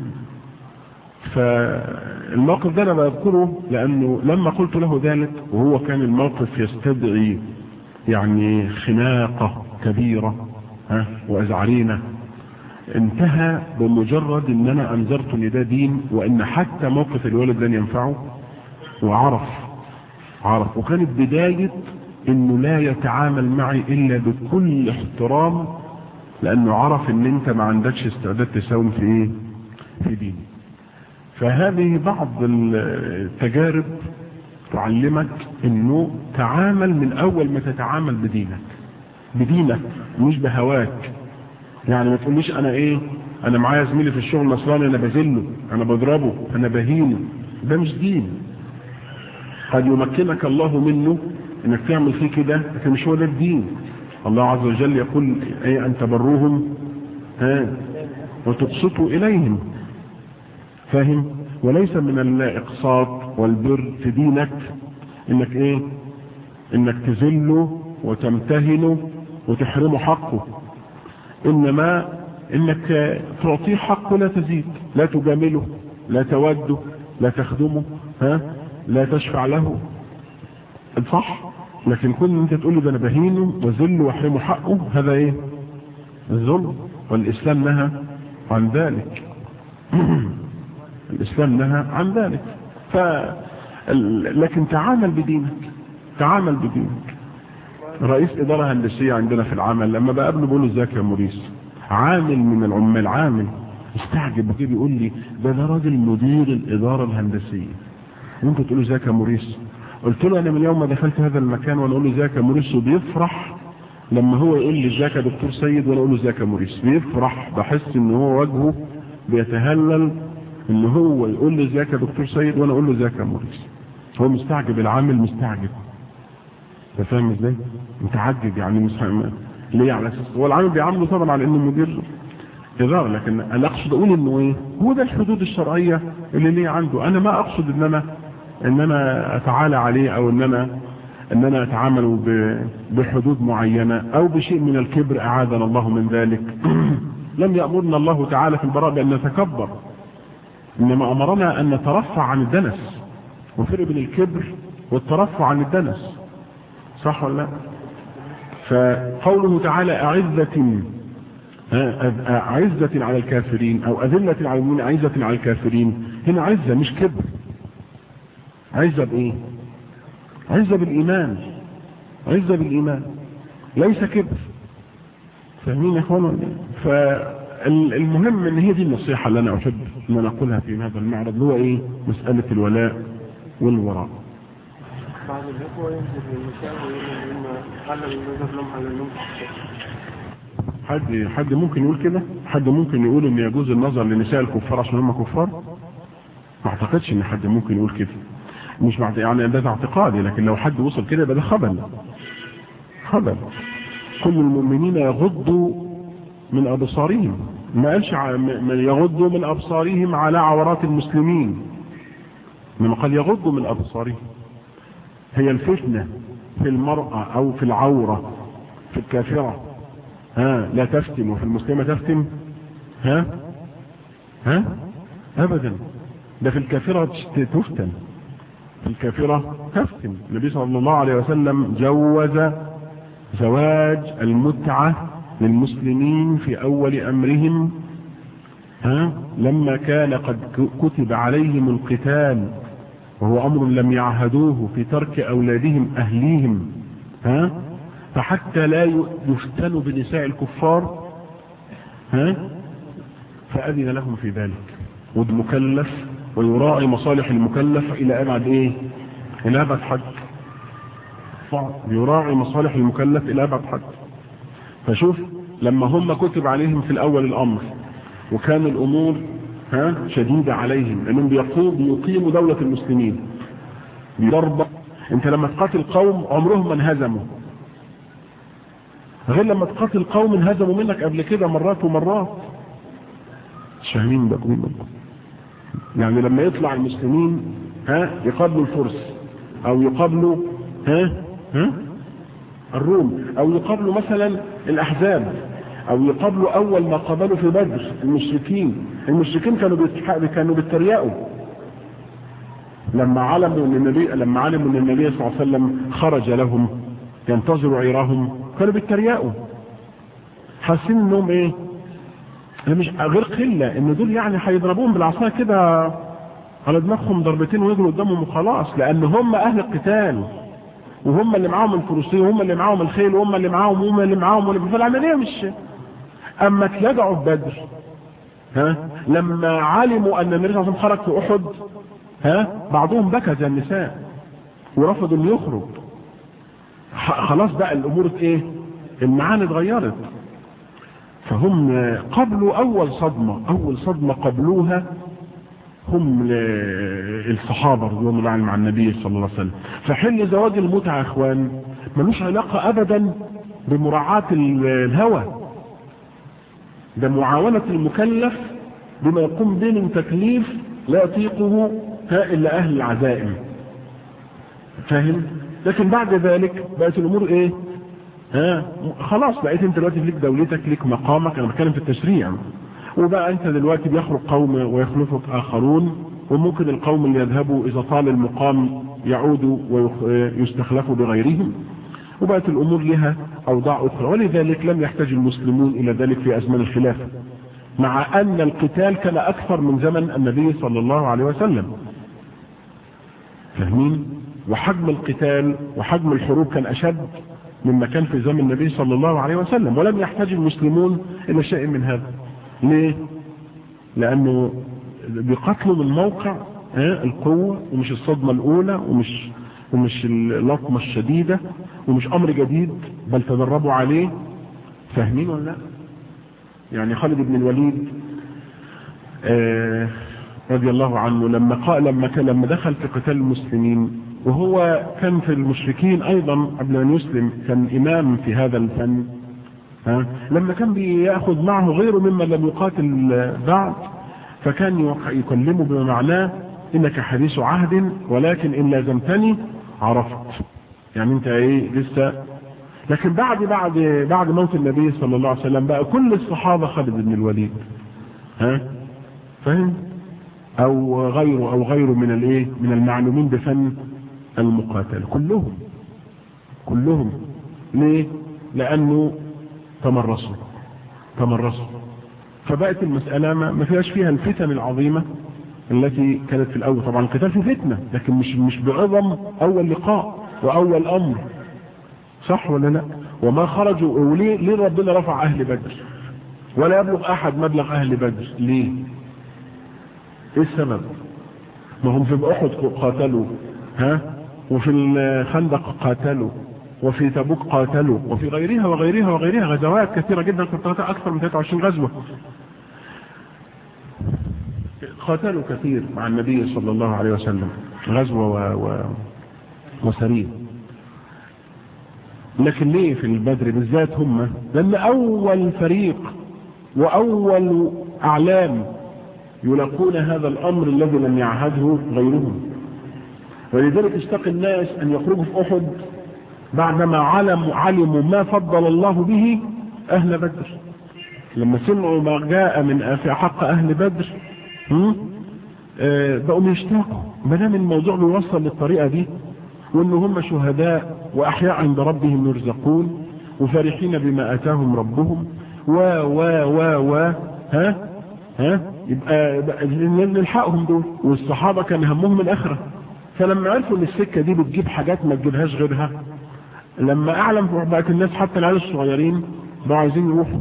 فالموقف ده انا بذكره لانه لما قلت له ذلك وهو كان الموقف يستدعي يعني خناقة كبيرة ها وازعرينة انتهى بمجرد ان انا انذرت ان ده دين وان حتى موقف الولد لن ينفعه وعرف عرف وكانت بداية انه لا يتعامل معي الا بكل احترام لانه عرف ان انت ما عندكش استعداد تساوم في ايه في ديني فهذه بعض التجارب تعلمك انه تعامل من اول ما تتعامل بدينك بدينك مش بهواك يعني ما تقوليش انا ايه انا معايا زميلي في الشغل نصراني انا بذله انا بضربه انا بهينه ده مش دين قد يمكنك الله منه انك تعمل فيه كده لكن مش هو ده الدين الله عز وجل يقول ايه ان تبروهم ها وتقسطوا اليهم فاهم وليس من الاقساط والبر في دينك انك ايه انك تذله وتمتهنه وتحرمه حقه انما انك تعطيه حقه لا تزيد لا تجامله لا توده لا تخدمه ها لا تشفع له الصح لكن كل انت تقول له ده انا بهينه وذله واحرمه حقه هذا ايه الظلم والاسلام نهى عن ذلك الاسلام نهى عن ذلك ف لكن تعامل بدينك تعامل بدينك رئيس اداره هندسيه عندنا في العمل لما بقابله بقول له ازيك يا موريس عامل من العمال عامل استعجب وكده بيقول لي ده ده راجل مدير الاداره الهندسيه ممكن تقول له ازيك يا موريس قلت له انا من يوم ما دخلت هذا المكان وانا اقول له ازيك يا موريس وبيفرح لما هو يقول لي ازيك يا دكتور سيد وانا اقول له ازيك يا موريس بيفرح بحس ان هو وجهه بيتهلل ان هو يقول لي ازيك يا دكتور سيد وانا اقول له ازيك يا موريس هو مستعجب العامل مستعجب انت فاهم ازاي متعجب يعني مش ليه على اساس هو العامل بيعامله طبعا على انه مدير اداره لكن انا اقصد اقول انه ايه هو ده الحدود الشرعيه اللي ليه عنده انا ما اقصد ان انا ان انا اتعالى عليه او ان انا ان انا اتعامل بحدود معينة او بشيء من الكبر اعاذنا الله من ذلك لم يأمرنا الله تعالى في البراء بان نتكبر انما امرنا ان نترفع عن الدنس وفرق بين الكبر والترفع عن الدنس صح ولا لا فقوله تعالى اعزة عزة على الكافرين او اذلة على المؤمنين عزة على الكافرين هنا عزة مش كبر عزة بايه عزة بالايمان عزة بالايمان ليس كبر فاهمين يا اخوان فالمهم ان هي دي النصيحة اللي انا احب ان نقولها في هذا المعرض اللي هو ايه مسألة الولاء والوراء بعض الإخوة ينزل للنساء ويقول إن حلل النظر لهم على النوم حد حد ممكن يقول كده حد ممكن يقول ان يجوز النظر لنساء الكفار عشان هم كفار ما اعتقدش ان حد ممكن يقول كده مش بعد يعني ده اعتقادي لكن لو حد وصل كده يبقى ده خبل خبل كل المؤمنين يغضوا من ابصارهم ما قالش ع- م- من يغضوا من ابصارهم على عورات المسلمين من قال يغضوا من ابصارهم هي الفتنة في المرأة او في العورة في الكافرة ها لا تفتن وفي المسلمة تفتن ها ها ابدا ده في الكافرة تشت- تفتن في الكافرة تفتن النبي صلى الله عليه وسلم جوز زواج المتعة للمسلمين في اول امرهم ها لما كان قد ك- كتب عليهم القتال وهو امر لم يعهدوه في ترك اولادهم اهليهم ها فحتى لا ي- يفتنوا بنساء الكفار ها فأذن لهم في ذلك والمكلف ويراعي مصالح المكلف إلى أبعد إيه إلى أبعد حد يراعي مصالح المكلف إلى أبعد حد فشوف لما هم كتب عليهم في الأول الأمر وكان الأمور ها شديدة عليهم لأنهم بيقوم بيقيموا دولة المسلمين بضربة انت لما تقاتل قوم عمرهم ما انهزموا غير لما تقاتل قوم انهزموا منك قبل كده مرات ومرات مش فاهمين ده كويس يعني لما يطلع المسلمين ها يقابلوا الفرس او يقابلوا ها ها الروم او يقابلوا مثلا الاحزاب او يقابلوا اول ما قابلوا في بدر المشركين المشركين كانوا بيتح... كانوا بيتريقوا لما علموا ان النبي لما علموا ان النبي صلى الله عليه وسلم خرج لهم ينتظر عيرهم كانوا بيتريقوا حاسين انهم ايه مش غير قلة ان دول يعني هيضربوهم بالعصايه كده على دماغهم ضربتين ويجروا قدامهم وخلاص لان هم اهل القتال وهم اللي معاهم الفروسية وهم اللي معاهم الخيل وهم اللي معاهم وهم اللي معاهم واللي فالعملية مش اما اتلدعوا في بدر ها لما علموا ان النبي صلى الله عليه وسلم خرج في احد ها بعضهم بكى زي النساء ورفضوا انه يخرج خلاص بقى الامور ايه المعاني اتغيرت فهم قبلوا اول صدمة اول صدمة قبلوها هم الصحابة رضوان الله عنهم مع النبي صلى الله عليه وسلم فحل زواج المتعة يا اخوان ملوش علاقة ابدا بمراعاة الهوى ده معاونة المكلف بما يقوم به من تكليف لا يطيقه الا اهل العزائم فاهم لكن بعد ذلك بقت الامور ايه ها خلاص بقيت انت دلوقتي ليك دولتك ليك مقامك انا بتكلم في التشريع وبقى انت دلوقتي بيخرج قوم ويخلفك اخرون وممكن القوم اللي يذهبوا اذا طال المقام يعودوا ويستخلفوا بغيرهم وبقت الامور لها اوضاع اخرى ولذلك لم يحتاج المسلمون الى ذلك في ازمان الخلافة مع ان القتال كان اكثر من زمن النبي صلى الله عليه وسلم فاهمين وحجم القتال وحجم الحروب كان اشد مما كان في زمن النبي صلى الله عليه وسلم ولم يحتاج المسلمون الى شيء من هذا ليه لانه بيقتلوا من موقع القوة ومش الصدمة الاولى ومش ومش اللطمة الشديدة ومش امر جديد بل تدربوا عليه فاهمين ولا لا يعني خالد بن الوليد آه رضي الله عنه لما قال لما كان لما دخل في قتال المسلمين وهو كان في المشركين ايضا قبل ان يسلم كان امام في هذا الفن ها لما كان بياخذ معه غيره ممن لم يقاتل بعد فكان يكلمه بما معناه انك حديث عهد ولكن ان لازمتني عرفت يعني انت ايه لسه لكن بعد بعد بعد موت النبي صلى الله عليه وسلم بقى كل الصحابة خالد بن الوليد ها فاهم او غيره او غيره من الايه من المعلومين بفن المقاتلة كلهم كلهم ليه لانه تمرسوا تمرسوا فبقت المسألة ما فيهاش فيها الفتن العظيمة التي كانت في الاول طبعا القتال في فتنة لكن مش مش بعظم اول لقاء واول امر صح ولا لا وما خرجوا وليه ليه ربنا رفع اهل بدر ولا يبلغ احد مبلغ اهل بدر ليه ايه السبب ما هم في احد قاتلوا ها وفي الخندق قاتلوا وفي تبوك قاتلوا وفي غيرها وغيرها وغيرها غزوات كثيرة جدا كانت اكثر من 23 غزوة قاتلوا كثير مع النبي صلى الله عليه وسلم غزوة و... و... وسرية لكن ليه في البدر بالذات هم لان اول فريق واول اعلام يلقون هذا الامر الذي لم يعهده غيرهم ولذلك اشتاق الناس ان يخرجوا في احد بعدما علموا علموا ما فضل الله به اهل بدر لما سمعوا ما جاء من في حق اهل بدر آه بقوا يشتاقوا ما دام الموضوع بيوصل للطريقه دي وان هم شهداء واحياء عند ربهم يرزقون وفرحين بما اتاهم ربهم و و و و ها ها يبقى نلحقهم دول والصحابه كان همهم الاخره فلما عرفوا ان السكه دي بتجيب حاجات ما تجيبهاش غيرها لما اعلم بقت الناس حتى العيال الصغيرين بقوا عايزين يروحوا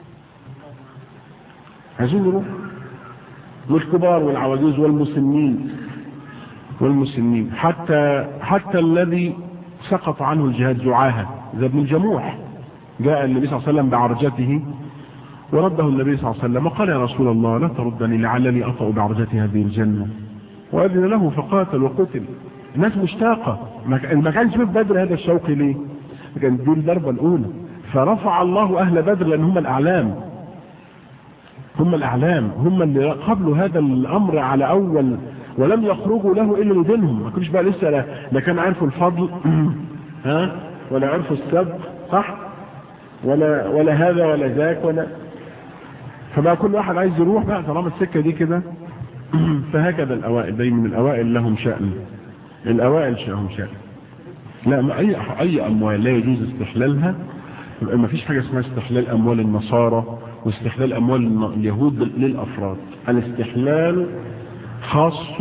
عايزين يروحوا والكبار والعواجيز والمسنين والمسنين حتى حتى الذي سقط عنه الجهاد زعاها زي ابن الجموح جاء النبي صلى الله عليه وسلم بعرجته ورده النبي صلى الله عليه وسلم وقال يا رسول الله لا تردني لعلني أطأ بعرجة هذه الجنة وأذن له فقاتل وقتل الناس مشتاقة ما كانش في بدر هذا الشوق ليه كان دي الضربة الأولى فرفع الله أهل بدر لأن هم الأعلام هم الأعلام هم اللي قبلوا هذا الأمر على أول ولم يخرجوا له إلا لدينهم ما كانش بقى لسه لا, لا كان عرفوا الفضل ها ولا عرفوا السبق صح ولا ولا هذا ولا ذاك ولا فبقى كل واحد عايز يروح بقى طالما السكه دي كده فهكذا الاوائل دايما الاوائل لهم شأن الاوائل لهم شأن لا ما اي اي اموال لا يجوز استحلالها ما فيش حاجه اسمها استحلال اموال النصارى واستحلال اموال اليهود للافراد الاستحلال خاص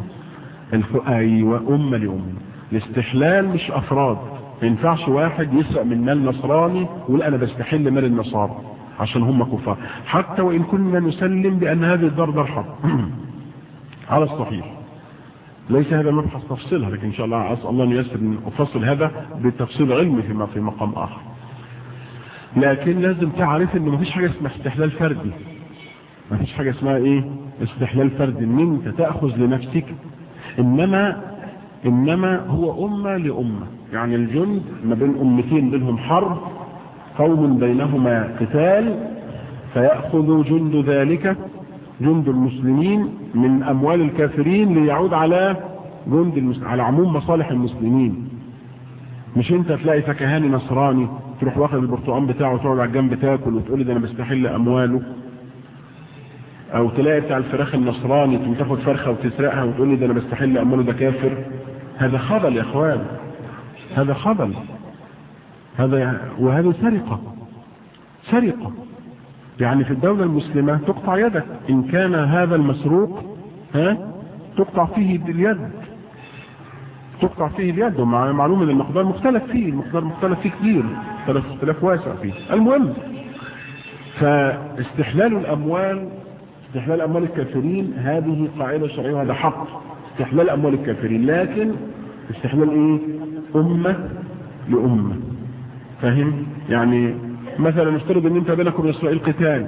ايوه امه لامه الاستحلال مش افراد ما ينفعش واحد يسرق من مال نصراني ويقول انا بستحل مال النصارى عشان هم كفار حتى وان كنا نسلم بان هذه الدار دار حرب على الصحيح ليس هذا مبحث تفصيلها لكن ان شاء الله اسال الله ان ييسر ان افصل هذا بتفصيل علمي فيما في مقام اخر لكن لازم تعرف ان مفيش حاجه اسمها استحلال فردي مفيش حاجه اسمها ايه استحلال فردي ان انت تاخذ لنفسك انما انما هو امه لامه يعني الجند ما بين امتين بينهم حرب قوم بينهما قتال فيأخذ جند ذلك جند المسلمين من أموال الكافرين ليعود على جند المسلمين على عموم مصالح المسلمين مش انت تلاقي فكهاني نصراني تروح واخد البرتقال بتاعه وتقعد على الجنب تاكل وتقول ده انا بستحل امواله او تلاقي بتاع الفراخ النصراني تقوم تاخد فرخه وتسرقها وتقول لي ده انا بستحل امواله ده كافر هذا خبل يا اخوان هذا خبل هذا وهذه سرقة سرقة يعني في الدولة المسلمة تقطع يدك إن كان هذا المسروق ها تقطع فيه باليد تقطع فيه اليد ومع معلومة ان المقدار مختلف فيه المقدار مختلف فيه كتير اختلاف واسع فيه المهم فاستحلال الأموال استحلال أموال الكافرين هذه قاعدة شرعية وهذا حق استحلال أموال الكافرين لكن استحلال ايه أمة لأمة فاهم يعني مثلا نفترض ان انت بينك وبين اسرائيل قتال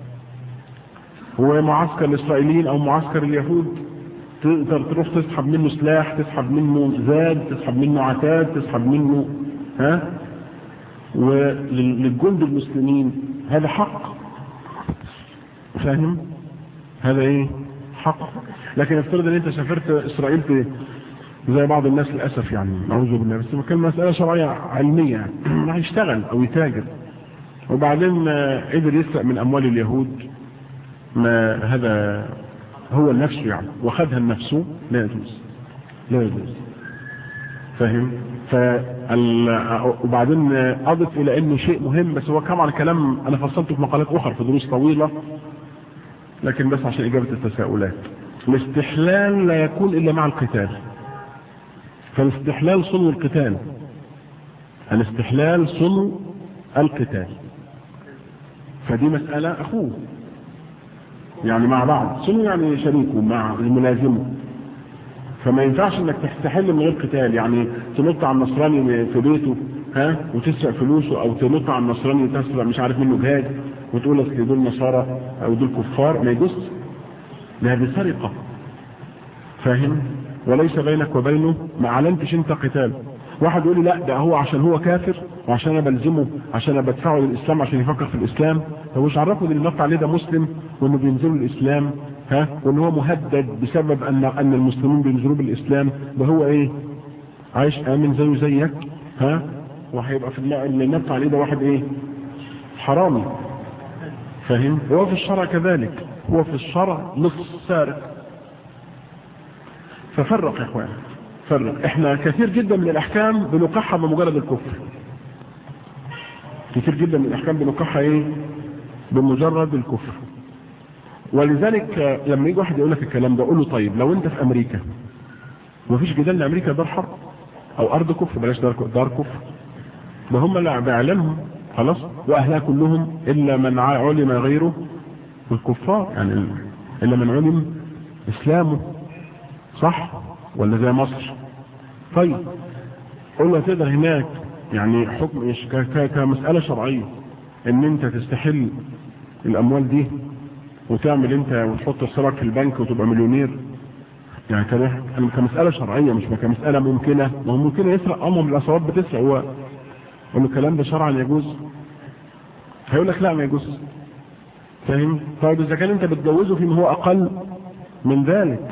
هو معسكر الاسرائيليين او معسكر اليهود تقدر تروح تسحب منه سلاح تسحب منه زاد تسحب منه عتاد تسحب منه ها وللجند المسلمين هذا حق فاهم هذا ايه حق لكن افترض ان انت سافرت اسرائيل زي بعض الناس للأسف يعني نعوذ بالله بس كان مسألة شرعية علمية يعني هيشتغل أو يتاجر وبعدين قدر يسرق من أموال اليهود ما هذا هو نفسه يعني وخدها لنفسه لا يجوز لا يجوز فاهم فال... وبعدين أضف إلى أنه شيء مهم بس هو كم على كلام أنا فصلته في مقالات أخرى في دروس طويلة لكن بس عشان إجابة التساؤلات الاستحلال لا يكون إلا مع القتال فالاستحلال صنو القتال الاستحلال صنو القتال فدي مسألة أخوه يعني مع بعض سنو يعني شريكه مع ملازمه فما ينفعش انك تستحل من غير قتال يعني تنط على النصراني في بيته ها وتسرق فلوسه او تنط على النصراني وتسرق مش عارف منه جهاد وتقول اصل دول نصارى او دول كفار ما يجوز ده دي سرقه فاهم وليس بينك وبينه ما اعلنتش انت قتال واحد يقول لي لا ده هو عشان هو كافر وعشان انا بلزمه عشان انا بدفعه للاسلام عشان يفكر في الاسلام هو مش عرفه ان اللي عليه ده مسلم وانه بينزلوا الاسلام ها وان هو مهدد بسبب ان ان المسلمين بينزلوا بالاسلام ده هو ايه عايش امن زيه زيك ها وهيبقى في اللي نبت عليه ده واحد ايه حرامي فاهم هو في الشرع كذلك هو في الشرع نص سارق ففرق يا اخوان فرق احنا كثير جدا من الاحكام بنوقعها بمجرد الكفر كثير جدا من الاحكام بنوقعها ايه بمجرد الكفر ولذلك لما يجي واحد يقول لك الكلام ده قول له طيب لو انت في امريكا ومفيش جدال ان امريكا دار حرب او ارض كفر بلاش دار دار كفر ما هم اللي باعلانهم خلاص واهلها كلهم الا من علم غيره الكفار يعني الا من علم اسلامه صح ولا زي مصر طيب قلنا تقدر هناك يعني حكم إيش ك- ك- كمسألة شرعية ان انت تستحل الاموال دي وتعمل انت وتحط السرك في البنك وتبقى مليونير يعني كان- كمسألة شرعية مش كمسألة ممكنة ما هو ممكن يسرق امم الاسرار بتسرق هو قول له الكلام ده شرعا يجوز هيقول لك لا ما يجوز فاهم طيب اذا كان انت بتجوزه فيما هو اقل من ذلك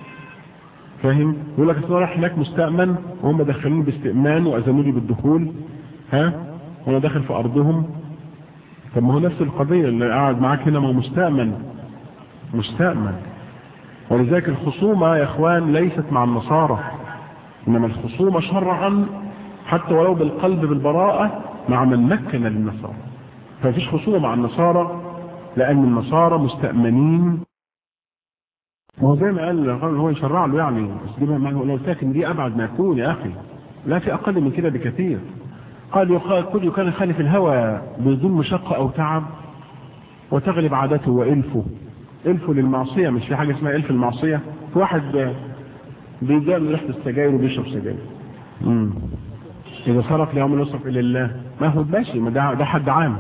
فاهم يقول لك اصل أنا رايح هناك مستأمن وهم دخلوني باستئمان واذنوا لي بالدخول ها وانا داخل في ارضهم طب ما هو نفس القضية اللي قاعد معاك هنا ما هو مستأمن مستأمن ولذلك الخصومة يا اخوان ليست مع النصارى انما الخصومة شرعا حتى ولو بالقلب بالبراءة مع من مكن للنصارى فمفيش خصومة مع النصارى لان النصارى مستأمنين ما هو زي ما قال هو يشرع له يعني بس دي ما هو لو ساكن دي ابعد ما يكون يا اخي لا في اقل من كده بكثير قال يقال كل كان خالف الهوى بدون مشقة او تعب وتغلب عادته والفه الفه للمعصية مش في حاجة اسمها الف المعصية في واحد بيجال ريحة السجاير وبيشرب سجاير امم اذا صرف ليوم يصرف الى الله ما هو ماشي ما ده ده حد عام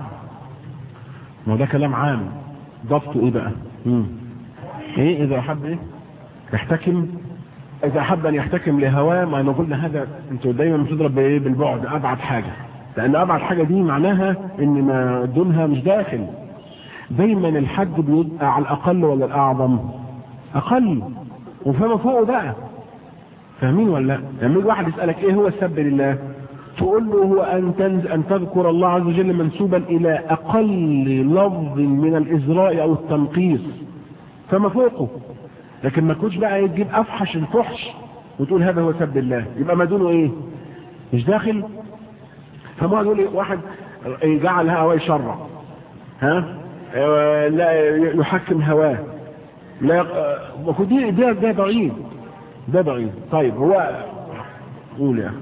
ما هو ده كلام عام ضبطه ايه بقى امم ايه اذا احب ايه يحتكم اذا احب ان يحتكم لهواه ما نقول هذا انتوا دايما بتضرب بايه بالبعد ابعد حاجة لان ابعد حاجة دي معناها ان ما دونها مش داخل دايما الحد بيبقى على الاقل ولا الاعظم اقل وفما فوقه بقى فاهمين ولا لا لما يجي واحد يسالك ايه هو السب لله تقول له هو ان تنز ان تذكر الله عز وجل منسوبا الى اقل لفظ من الازراء او التنقيص فما فوقه لكن ما تكونش بقى تجيب افحش الفحش وتقول هذا هو سب الله يبقى ما دونه ايه مش داخل فما يقول إيه؟ واحد جعل هواه يشرع ها آه، لا يحكم هواه لا آه، دي ده ده بعيد ده بعيد طيب هو قول يا اخي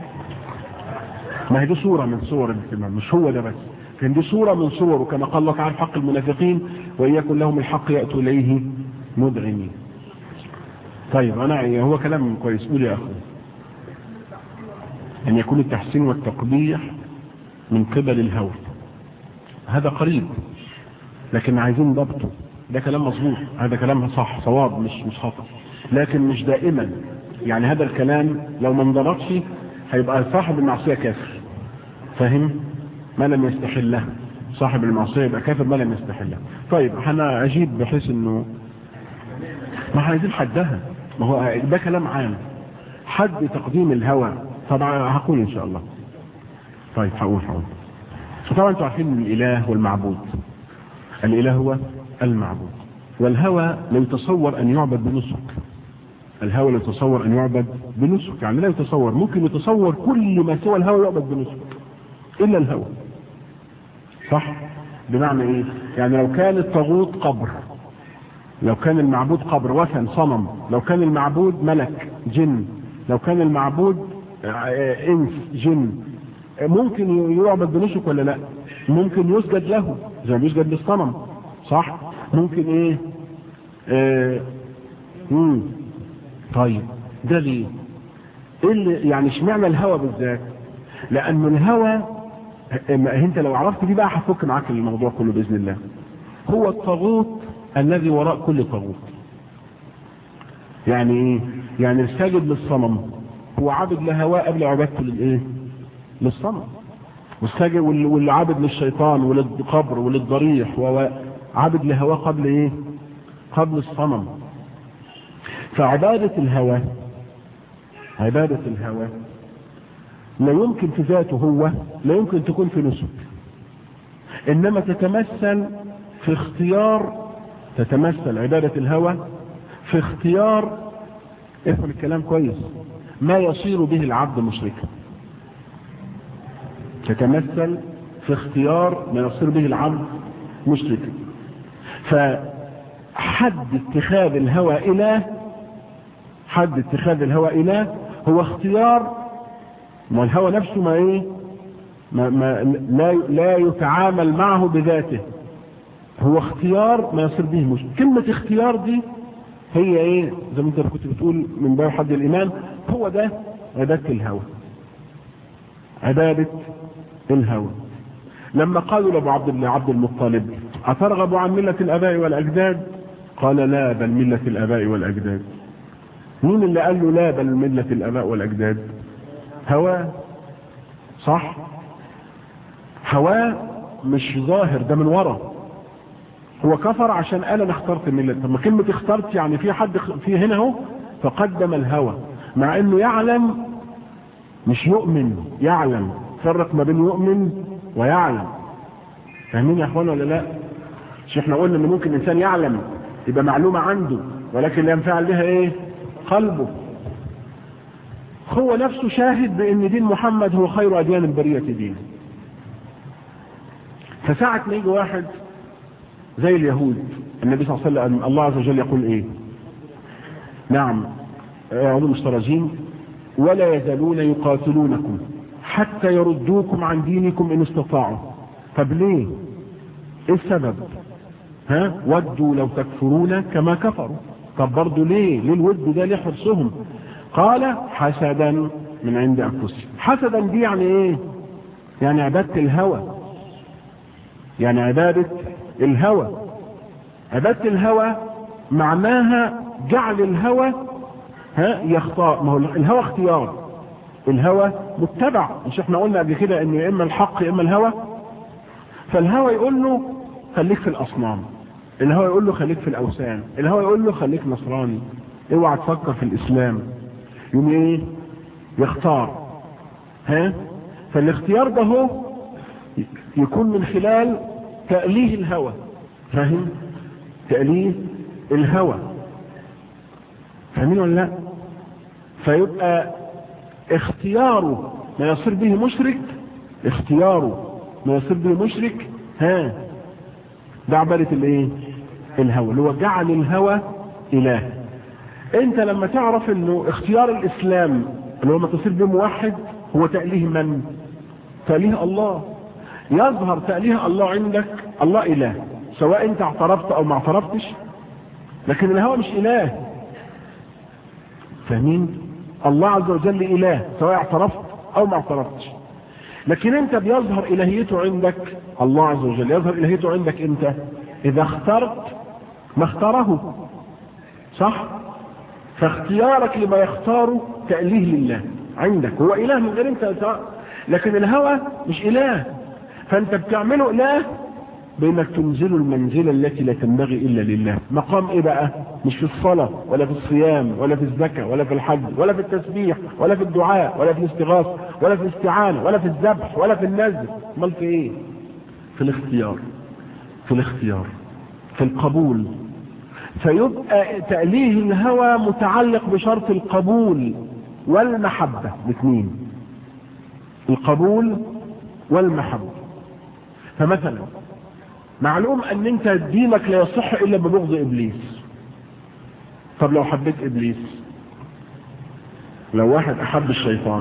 ما هي دي صورة من صور الاهتمام مش هو ده بس كان دي صورة من صور وكما قال الله تعالى حق المنافقين وإن يكن لهم الحق يأتوا إليه مدعنين طيب أنا هو كلام كويس قول يا أخي أن يكون التحسين والتقبيح من قبل الهوى هذا قريب لكن عايزين ضبطه ده كلام مظبوط هذا كلام صح صواب مش مش خطأ لكن مش دائما يعني هذا الكلام لو ما انضبطش هيبقى صاحب المعصية كافر فاهم ما لم يستحلها صاحب المعصية يبقى كافر ما لم يستحلها طيب انا اجيب بحيث انه ما احنا عايزين حدها ما هو ده كلام عام حد تقديم الهوى طبعا هقول ان شاء الله طيب هقول هقول طبعا انتوا عارفين ان الاله والمعبود الاله هو المعبود والهوى لا يتصور ان يعبد بنسك الهوى لا يتصور ان يعبد بنسك يعني لا يتصور ممكن يتصور كل ما سوى الهوى يعبد بنسك الا الهوى صح بمعنى ايه يعني لو كان الطاغوت قبر لو كان المعبود قبر وثن صنم لو كان المعبود ملك جن لو كان المعبود آه، انس جن آه، ممكن يعبد بنسك ولا لا ممكن يسجد له زي ما بيسجد للصنم صح ممكن ايه آه مم. طيب ده ليه ايه اللي يعني اشمعنى الهوى بالذات لان الهوى انت لو عرفت دي بقى هفك معاك الموضوع كله باذن الله هو الطاغوت الذي وراء كل طاغوت يعني ايه يعني الساجد للصنم هو عابد لهواه قبل عبادته للايه للصنم والساجد واللي عابد للشيطان وللقبر وللضريح وعابد لهواه قبل ايه قبل الصنم فعبادة الهوى عبادة الهوى لا يمكن في ذاته هو لا يمكن تكون في نسك انما تتمثل في اختيار تتمثل عبادة الهوى في اختيار افهم الكلام كويس ما يصير به العبد مشركا تتمثل في اختيار ما يصير به العبد مشركا فحد اتخاذ الهوى اله حد اتخاذ الهوى اله هو اختيار ما الهوى نفسه ما ايه ما ما لا لا يتعامل معه بذاته هو اختيار ما يصير به مشرك كلمة اختيار دي هي ايه زي ما انت كنت بتقول من باب حد الايمان هو ده عبادة الهوى عبادة الهوى لما قالوا لابو عبد الله عبد المطلب اترغب عن ملة الاباء والاجداد قال لا بل ملة الاباء والاجداد مين اللي قال له لا بل ملة الاباء والاجداد هواه صح هواه مش ظاهر ده من ورا هو كفر عشان قال انا اخترت الملة طب ما كلمة اخترت يعني في حد في هنا اهو فقدم الهوى مع انه يعلم مش يؤمن يعلم فرق ما بين يؤمن ويعلم فاهمين يا اخوانا ولا لا مش احنا قلنا ان ممكن الانسان يعلم يبقى معلومة عنده ولكن لا ينفعل بها ايه قلبه هو نفسه شاهد بان دين محمد هو خير اديان البرية دين فساعة ما يجي واحد زي اليهود النبي صلى الله عليه وسلم الله عز وجل يقول ايه نعم علوم مسترجين ولا يزالون يقاتلونكم حتى يردوكم عن دينكم ان استطاعوا طب ليه ايه السبب ها ودوا لو تكفرون كما كفروا طب برضه ليه ليه الود ده ليه حرصهم قال حسدا من عند انفسهم حسدا دي يعني ايه يعني عبادة الهوى يعني عبادة الهوى عبادة الهوى معناها جعل الهوى ها يختار ما هو الهوى اختيار الهوى متبع مش احنا قلنا قبل كده انه يا اما الحق يا اما الهوى فالهوى يقول له خليك في الاصنام الهوى يقول له خليك في الاوثان الهوى يقول له خليك نصراني اوعى تفكر في الاسلام يوم ايه يختار ها فالاختيار ده هو يكون من خلال تأليه الهوى فاهم تأليه الهوى فاهمين ولا لا فيبقى اختياره ما يصير به مشرك اختياره ما يصير به مشرك ها ده عبارة الايه الهوى اللي هو جعل الهوى اله انت لما تعرف انه اختيار الاسلام اللي هو ما تصير به موحد هو تأليه من تأليه الله يظهر تأليه الله عندك الله اله سواء انت اعترفت او ما اعترفتش لكن الهوى مش اله فاهمين الله عز وجل اله سواء اعترفت او ما اعترفتش لكن انت بيظهر الهيته عندك الله عز وجل يظهر الهيته عندك انت اذا اخترت ما اختاره صح فاختيارك لما يختاره تأليه لله عندك هو اله من غير انت لكن الهوى مش اله فانت بتعمله اله بانك تنزله المنزلة التي لا تنبغي الا لله مقام ايه بقى مش في الصلاة ولا في الصيام ولا في الزكاة ولا في الحج ولا في التسبيح ولا في الدعاء ولا في الاستغاثة ولا في الاستعانة ولا في الذبح ولا في النزل امال في ايه في الاختيار في الاختيار في القبول فيبقى تأليه الهوى متعلق بشرط القبول والمحبة الاثنين القبول والمحبة فمثلا معلوم ان انت دينك لا يصح الا ببغض ابليس طب لو حبيت ابليس لو واحد احب الشيطان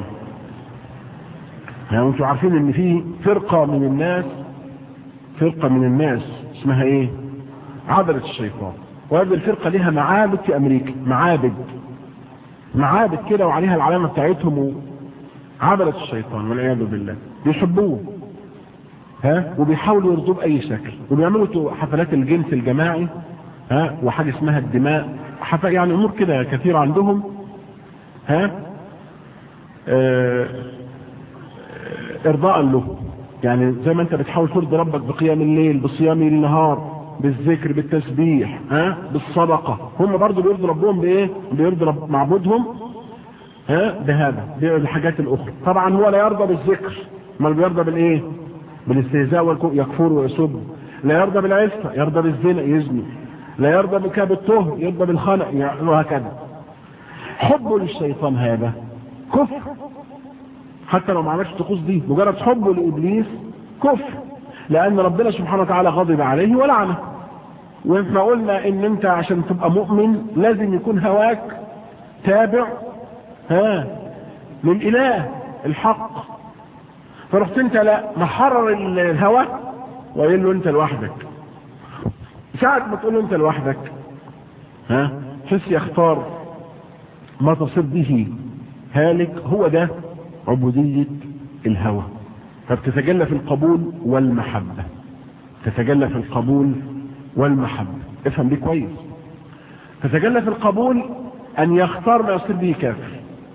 يعني انتوا عارفين ان في فرقة من الناس فرقة من الناس اسمها ايه عبدة الشيطان وهذه الفرقة لها معابد في امريكا معابد معابد كده وعليها العلامة بتاعتهم عبدة الشيطان والعياذ بالله بيحبوه ها وبيحاولوا يرضوه باي شكل وبيعملوا حفلات الجنس الجماعي ها وحاجه اسمها الدماء حف... يعني امور كده كثيره عندهم ها آه... ارضاء له يعني زي ما انت بتحاول ترضي ربك بقيام الليل بصيام النهار بالذكر بالتسبيح ها بالصدقه هم برضو بيرضوا ربهم بايه بيرضوا رب معبودهم ها بهذا بالحاجات الاخرى طبعا هو لا يرضى بالذكر امال بيرضى بالايه بالاستهزاء يكفر ويسب لا يرضى بالعفة يرضى بالزنا يزني لا يرضى بكاب الطهر يرضى بالخلق وهكذا حبه للشيطان هذا كفر حتى لو ما عملش طقوس دي مجرد حبه لابليس كفر لان ربنا سبحانه وتعالى غضب عليه ولعنه واحنا قلنا ان انت عشان تبقى مؤمن لازم يكون هواك تابع ها للاله الحق فرحت انت لا محرر الهوى وقايل له انت لوحدك ساعة ما تقول له انت لوحدك ها حس يختار ما تصير به هالك هو ده عبودية الهوى فبتتجلى في القبول والمحبة تتجلى في القبول والمحبة افهم دي كويس تتجلى في القبول ان يختار ما يصير به كافر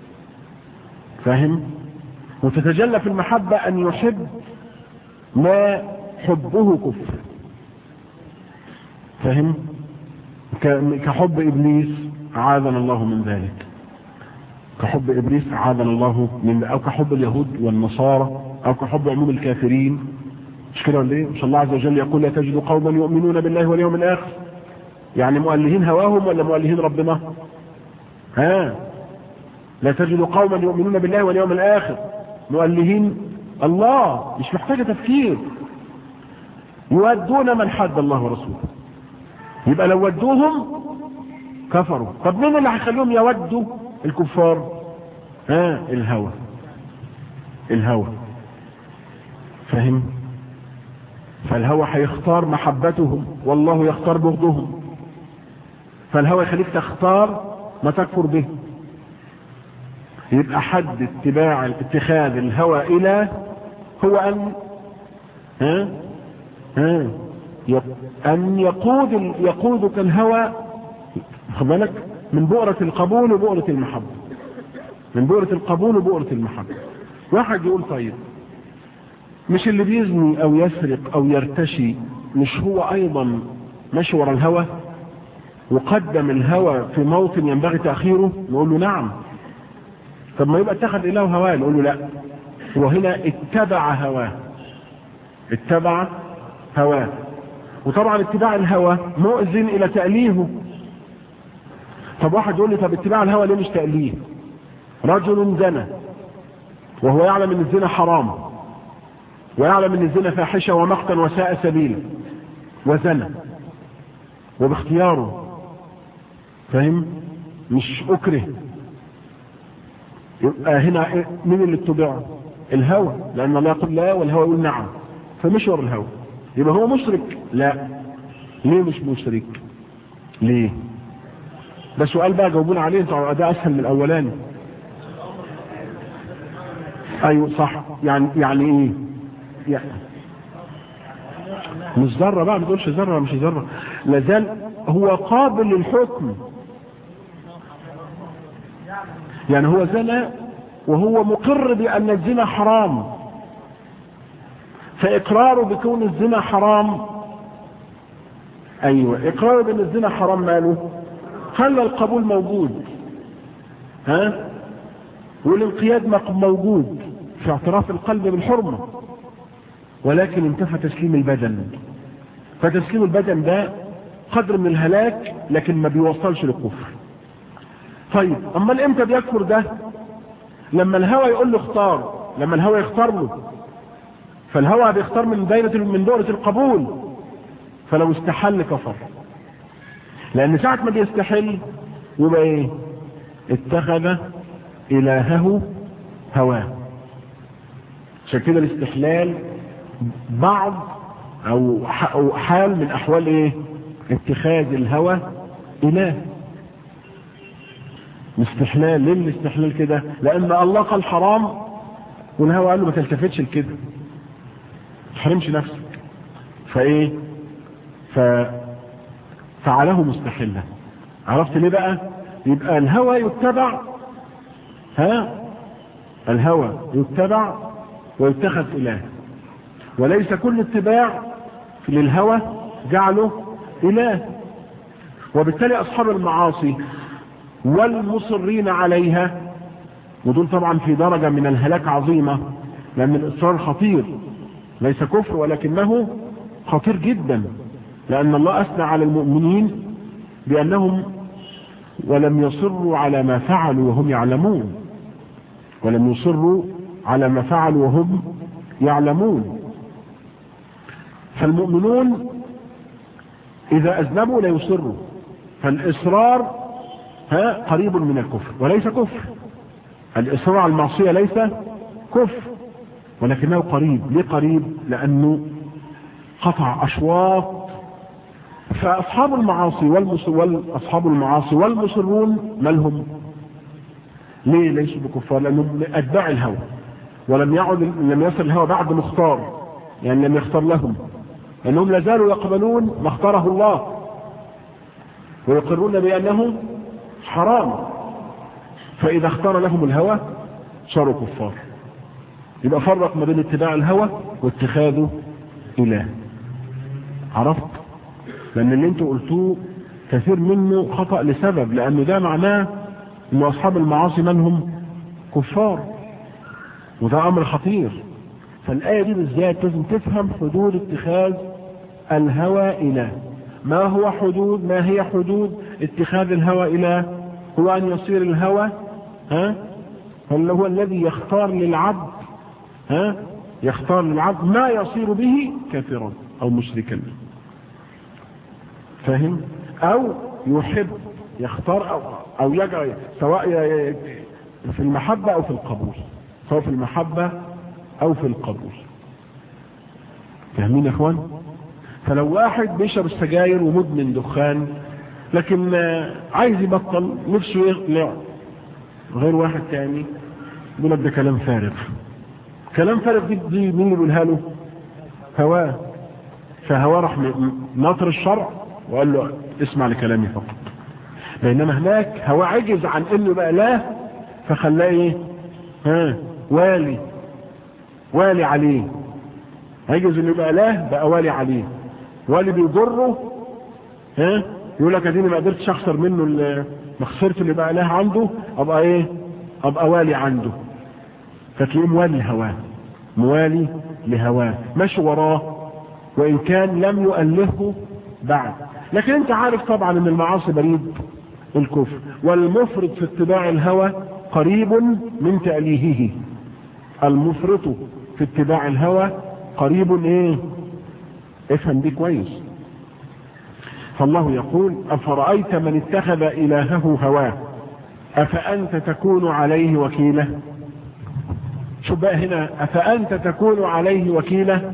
فاهم وتتجلى في المحبة أن يحب ما حبه كفر فهم كحب إبليس عاذنا الله من ذلك كحب إبليس عاذنا الله من أو كحب اليهود والنصارى أو كحب عموم الكافرين مش كده ولا ايه؟ مش الله عز وجل يقول لا تجد قوما يؤمنون بالله واليوم الآخر يعني مؤلهين هواهم ولا مؤلهين ربنا ها لا تجد قوما يؤمنون بالله واليوم الآخر مؤلهين الله مش محتاجة تفكير يودون من حد الله ورسوله يبقى لو ودوهم كفروا طب مين اللي هيخليهم يودوا الكفار ها الهوى الهوى فهم فالهوى هيختار محبتهم والله يختار بغضهم فالهوى يخليك تختار ما تكفر به يبقى حد اتباع اتخاذ الهوى الى هو ان ها ها ان يقود يقودك الهوى خد بالك من بؤرة القبول وبؤرة المحبة من بؤرة القبول وبؤرة المحبة واحد يقول طيب مش اللي بيزني او يسرق او يرتشي مش هو ايضا ماشي ورا الهوى وقدم الهوى في موطن ينبغي تأخيره نقول له نعم طب ما يبقى اتخذ اله هواه نقول له لا هو هنا اتبع هواه اتبع هواه وطبعا اتباع الهوى مؤذن الى تأليهه طب واحد يقول لي طب اتباع الهوى ليه مش تأليه رجل زنى وهو يعلم ان الزنا حرام ويعلم ان الزنا فاحشة ومقتا وساء سبيلا وزنى وباختياره فاهم مش اكره يبقى هنا مين اللي اتبعه الهوى لان الله يقول لا والهوى يقول نعم فمشور الهوى يبقى هو مشرك لا ليه مش مشرك ليه ده سؤال بقى جاوبونا عليه انتوا ده اسهل من الاولاني ايوه صح يعني يعني ايه يعني مش ذره بقى ما تقولش ذره مش ذره لازال هو قابل للحكم يعني هو زنى وهو مقر بأن الزنا حرام فإقراره بكون الزنا حرام أيوة إقراره بأن الزنا حرام ماله خلى القبول موجود ها والانقياد موجود في اعتراف القلب بالحرمة ولكن انتفى تسليم البدن فتسليم البدن ده قدر من الهلاك لكن ما بيوصلش للكفر طيب اما امتى بيكفر ده لما الهوى يقول له اختار لما الهوى يختار له فالهوى بيختار من دايرة من دورة القبول فلو استحل كفر لان ساعة ما بيستحل يبقى ايه اتخذ الهه هواه عشان كده الاستحلال بعض او حال من احوال ايه اتخاذ الهوى اله استحلال ليه الاستحلال كده لان الله قال حرام والهوى قال له ما تلتفتش لكده ما تحرمش نفسك فايه ففعله مستحلا عرفت ليه بقى يبقى الهوى يتبع ها الهوى يتبع ويتخذ اله وليس كل اتباع للهوى جعله اله وبالتالي اصحاب المعاصي والمصرين عليها ودول طبعا في درجة من الهلاك عظيمة لأن الإصرار خطير ليس كفر ولكنه خطير جدا لأن الله أثنى على المؤمنين بأنهم ولم يصروا على ما فعلوا وهم يعلمون ولم يصروا على ما فعلوا وهم يعلمون فالمؤمنون إذا أذنبوا لا يصروا فالإصرار ها قريب من الكفر وليس كفر الإصرار على المعصية ليس كفر ولكنه قريب ليه قريب لأنه قطع أشواط فأصحاب المعاصي والأصحاب المعاصي والمصرون ما لهم ليه ليسوا بكفار لأنهم أتباع الهوى ولم يعد لم يصل الهوى بعد مختار يعني لم يختار لهم لأنهم لا زالوا يقبلون ما اختاره الله ويقرون بأنه حرام فإذا اختار لهم الهوى صاروا كفار يبقى فرق ما بين اتباع الهوى واتخاذه إله عرفت لأن اللي انتوا قلتوه كثير منه خطأ لسبب لأنه ده معناه أن أصحاب المعاصي منهم كفار وده أمر خطير فالآية دي بالذات لازم تفهم حدود اتخاذ الهوى إله ما هو حدود ما هي حدود اتخاذ الهوى إله هو أن يصير الهوى ها هل هو الذي يختار للعبد ها يختار للعبد ما يصير به كافرا أو مشركا فاهم أو يحب يختار أو, أو يجعل سواء في المحبة أو في القبول سواء في المحبة أو في القبول فاهمين يا اخوان فلو واحد بيشرب السجاير ومدمن دخان لكن عايز يبطل نفسه يقلع غير واحد تاني يقول لك ده كلام فارغ كلام فارغ دي, دي مين اللي بيقولها له هواه فهواه راح ناطر الشرع وقال له اسمع لكلامي فقط بينما هناك هو عجز عن انه بقى لا فخلاه ايه ها والي والي عليه عجز انه يبقى لا بقى والي عليه والي بيضره ها يقول لك اديني ما قدرتش اخسر منه ما خسرت اللي بقى له عنده ابقى ايه ابقى والي عنده فتلاقيه موالي هواه موالي لهواه ماشي وراه وان كان لم يؤلفه بعد لكن انت عارف طبعا ان المعاصي بريد الكفر والمفرط في اتباع الهوى قريب من تأليهه المفرط في اتباع الهوى قريب ايه افهم دي كويس فالله يقول أفرأيت من اتخذ إلهه هواه أفأنت تكون عليه وكيلا شو بقى هنا أفأنت تكون عليه وكيلا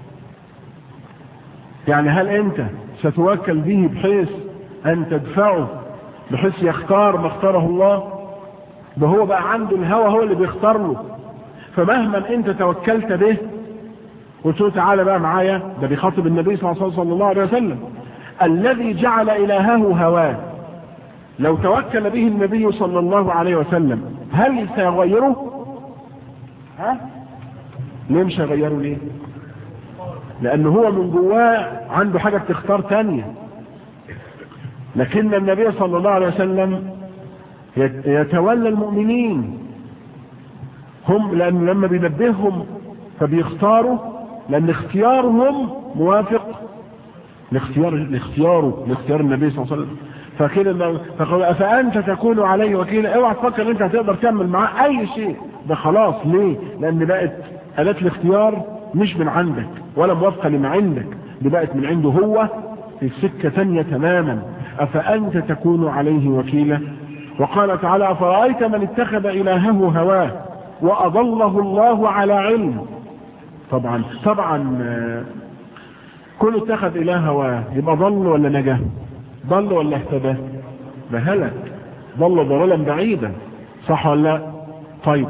يعني هل أنت ستوكل به بحيث أن تدفعه بحيث يختار ما اختاره الله ده هو بقى عنده الهوى هو اللي بيختار له فمهما انت توكلت به قلت له تعالى بقى معايا ده بيخاطب النبي صلى الله عليه وسلم الذي جعل إلهه هواه لو توكل به النبي صلى الله عليه وسلم هل سيغيره ها ليه مش هيغيره ليه لأنه هو من جواه عنده حاجة بتختار تانية لكن النبي صلى الله عليه وسلم يتولى المؤمنين هم لأن لما بينبههم فبيختاروا لأن اختيارهم موافق لاختيار لاختياره لاختيار النبي صلى الله عليه وسلم فكده فقال افانت تكون عليه وكيلا اوعى تفكر ان انت هتقدر تعمل معاه اي شيء ده خلاص ليه لان بقت اداه الاختيار مش من عندك ولا موافقه لما عندك دي بقت من عنده هو في سكه ثانيه تماما افانت تكون عليه وكيلا وقال تعالى افرايت من اتخذ الهه هواه واضله الله على علم طبعا طبعا كل اتخذ اله هواه يبقى ضل ولا نجا ضل ولا اهتدى ده هلك ضل ضلالا بعيدا صح ولا لا طيب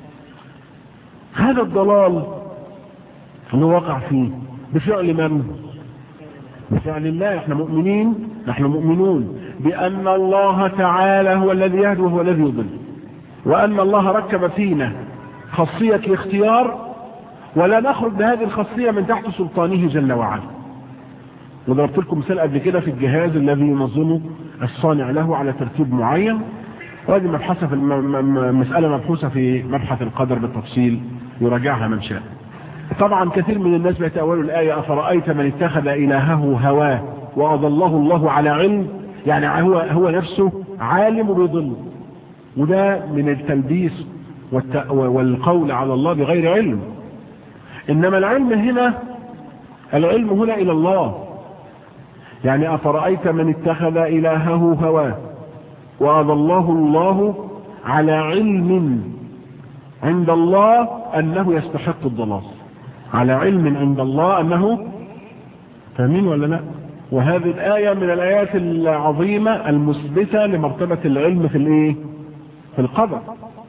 هذا الضلال اللي وقع فيه بفعل من بفعل الله احنا مؤمنين نحن مؤمنون بان الله تعالى هو الذي يهدي وهو الذي يضل وان الله ركب فينا خاصية الاختيار ولا نخرج بهذه الخاصية من تحت سلطانه جل وعلا وضربت لكم مثال قبل كده في الجهاز الذي ينظمه الصانع له على ترتيب معين وهذه مبحثة في الم... مسألة مبحوثة في مبحث القدر بالتفصيل يراجعها من شاء طبعا كثير من الناس بيتأولوا الآية أفرأيت من اتخذ إلهه هواه وأضله الله على علم يعني هو, هو نفسه عالم وبيضل وده من التلبيس والت... والقول على الله بغير علم إنما العلم هنا العلم هنا إلى الله يعني أفرأيت من اتخذ إلهه هواه وأضله الله على علم عند الله أنه يستحق الضلال على علم عند الله أنه فاهمين ولا لا وهذه الآية من الآيات العظيمة المثبتة لمرتبة العلم في الايه في القدر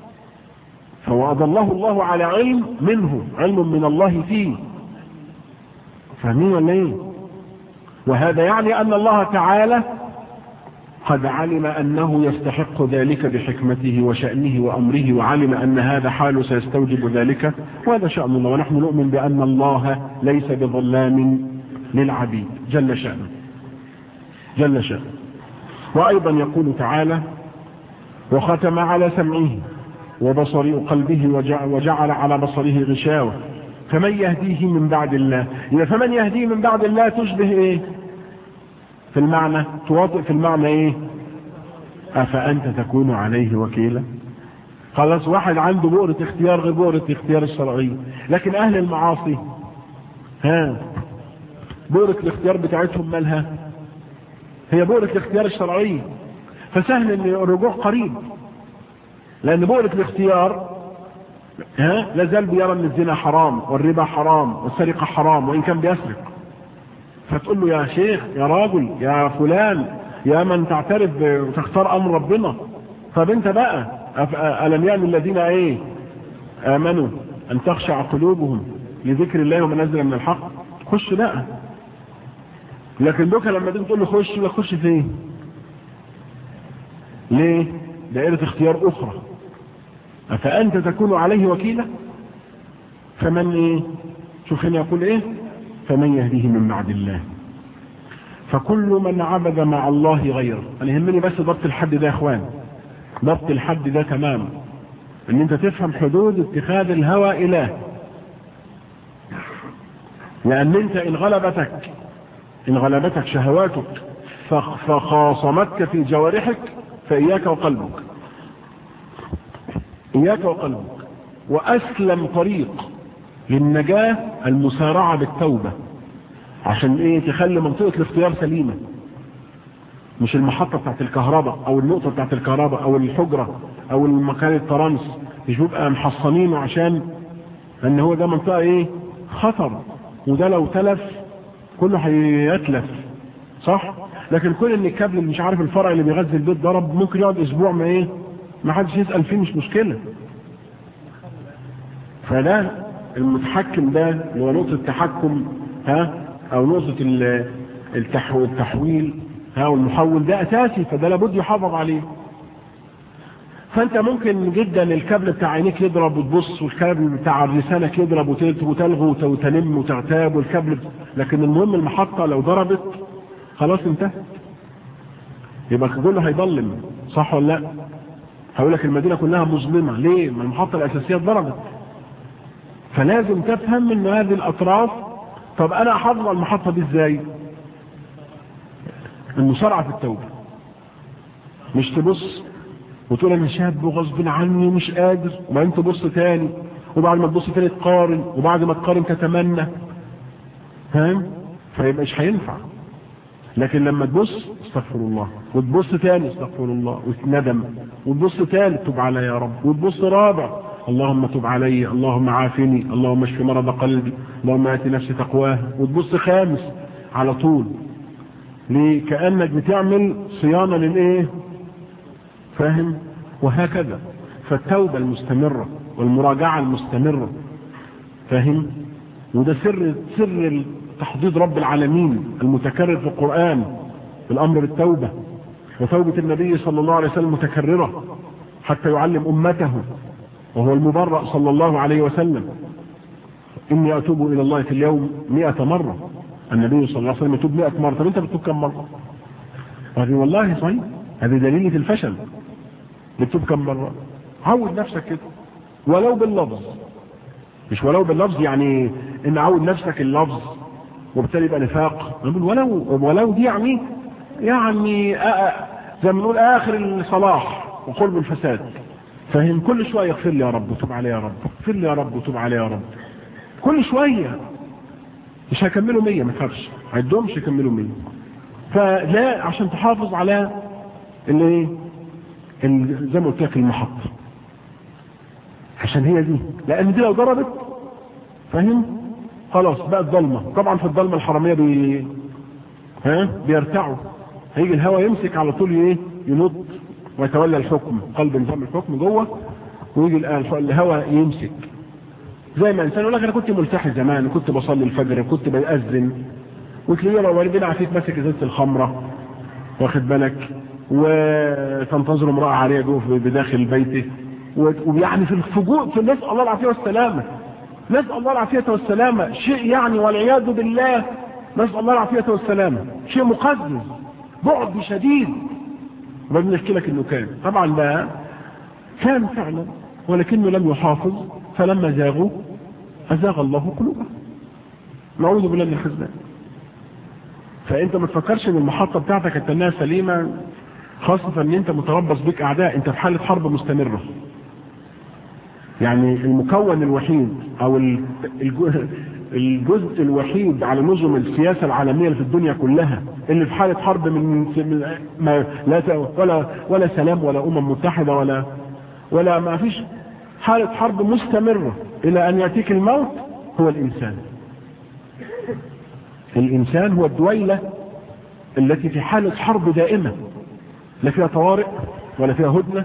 فهو أضله الله على علم منه علم من الله فيه فاهمين ولا ايه وهذا يعني أن الله تعالى قد علم أنه يستحق ذلك بحكمته وشأنه وأمره وعلم أن هذا حال سيستوجب ذلك وهذا شأن الله ونحن نؤمن بأن الله ليس بظلام للعبيد جل شأنه جل شأنه وأيضا يقول تعالى وختم على سمعه وبصر قلبه وجعل على بصره غشاوة فمن يهديه من بعد الله إذا فمن يهديه من بعد الله تشبه إيه في المعنى تواطئ في المعنى ايه افانت تكون عليه وكيلا خلاص واحد عنده بؤرة اختيار غير بؤرة اختيار الشرعية لكن اهل المعاصي ها بؤرة الاختيار بتاعتهم مالها هي بؤرة الاختيار الشرعية فسهل ان الرجوع قريب لان بؤرة الاختيار ها لازال بيرى ان الزنا حرام والربا حرام والسرقة حرام وان كان بيسرق فتقول له يا شيخ يا راجل يا فلان يا من تعترف وتختار امر ربنا طب انت بقى الم يعني الذين ايه امنوا ان تخشع قلوبهم لذكر الله وما نزل من الحق خش بقى لكن دوكا لما تيجي تقول له خش لا خش فين ليه دائرة اختيار اخرى افانت تكون عليه وكيلا فمن ايه شوف هنا يقول ايه فمن يهديه من بعد الله فكل من عبد مع الله غيره انا يهمني بس ضبط الحد ده يا اخوان ضبط الحد ده تمام ان انت تفهم حدود اتخاذ الهوى اله لان انت ان غلبتك ان غلبتك شهواتك فخاصمتك في جوارحك فاياك وقلبك اياك وقلبك واسلم طريق للنجاة المسارعة بالتوبة عشان ايه تخلي منطقة الاختيار سليمة مش المحطة بتاعت الكهرباء او النقطة بتاعت الكهرباء او الحجرة او المكان الترانس مش بيبقى محصنينه عشان ان هو ده منطقة ايه خطر وده لو تلف كله هيتلف صح لكن كل ان الكابل اللي مش عارف الفرع اللي بيغذي البيت ضرب ممكن يقعد اسبوع ما ايه ما حدش يسأل فيه مش مشكلة فده المتحكم ده اللي هو نقطة التحكم ها او نقطة التحو التحويل ها والمحول ده اساسي فده لابد يحافظ عليه فانت ممكن جدا الكابل بتاع عينيك يضرب وتبص والكابل بتاع لسانك يضرب وتلغو وتنم وتغتاب والكابل لكن المهم المحطة لو ضربت خلاص انتهت يبقى كله هيضلم صح ولا لا هقول لك المدينة كلها مظلمة ليه ما المحطة الاساسية ضربت فلازم تفهم ان هذه الاطراف طب انا احافظ على المحطة دي ازاي المسارعة في التوبة مش تبص وتقول انا شاب وغصب عني ومش قادر وبعدين تبص تاني وبعد ما تبص تاني تقارن وبعد ما تقارن تتمنى فاهم فيبقى مش هينفع لكن لما تبص استغفر الله وتبص تاني استغفر الله وتندم وتبص تالت تب على يا رب وتبص رابع اللهم تب علي اللهم عافني اللهم اشف مرض قلبي اللهم ات نفسي تقواه وتبص خامس على طول ليه كأنك بتعمل صيانة للايه فاهم وهكذا فالتوبة المستمرة والمراجعة المستمرة فاهم وده سر سر تحضيض رب العالمين المتكرر في القرآن الأمر بالتوبة وتوبة النبي صلى الله عليه وسلم متكررة حتى يعلم أمته وهو المبرأ صلى الله عليه وسلم إني أتوب إلى الله في اليوم مئة مرة النبي صلى الله عليه وسلم يتوب مئة مرة طب أنت بتتوب كم مرة قال والله صحيح هذه دليل الفشل بتتوب كم مرة عود نفسك كده ولو باللفظ مش ولو باللفظ يعني ان عود نفسك اللفظ وبالتالي يبقى نفاق نقول ولو ولو دي يعني يعني زي ما نقول اخر الصلاح وقلب الفساد فهم كل شويه اغفر لي يا رب وتوب علي يا رب اغفر لي يا رب وتوب علي يا رب كل شويه مش هيكملوا 100 ما تخافش عدهمش يكملوا 100 فلا عشان تحافظ على اللي زي ما قلت لك المحطه عشان هي دي لان دي لو ضربت فاهم خلاص بقت ضلمه طبعا في الضلمه الحراميه بي ها بيرتعوا هيجي الهواء يمسك على طول ايه ينط ويتولى الحكم قلب نظام الحكم جوه ويجي الهواء يمسك زي ما انسان يقول لك انا كنت ملتحي زمان وكنت بصلي الفجر وكنت باذن وتلاقيه لو ربنا عافيك ماسك ازازه الخمره واخد بالك وتنتظر امراه عاريه جوه بداخل بيته ويعني في الفجوء في نسال الله العافيه والسلامه نسال الله العافيه والسلامه شيء يعني والعياذ بالله نسال الله العافيه والسلامه شيء مقزز بعد شديد ربنا يحكي لك انه كان طبعا لا كان فعلا ولكنه لم يحافظ فلما زاغوا ازاغ الله قلوبهم نعوذ بالله من الخزلان فانت ما تفكرش ان المحطه بتاعتك التنميه سليمه خاصه ان انت متربص بك اعداء انت في حاله حرب مستمره يعني المكون الوحيد او الجزء الوحيد على نظم السياسة العالمية اللي في الدنيا كلها اللي في حالة حرب من ما لا ولا ولا سلام ولا أمم متحدة ولا ولا ما فيش حالة حرب مستمرة إلى أن يأتيك الموت هو الإنسان الإنسان هو الدويلة التي في حالة حرب دائمة لا فيها طوارئ ولا فيها هدنة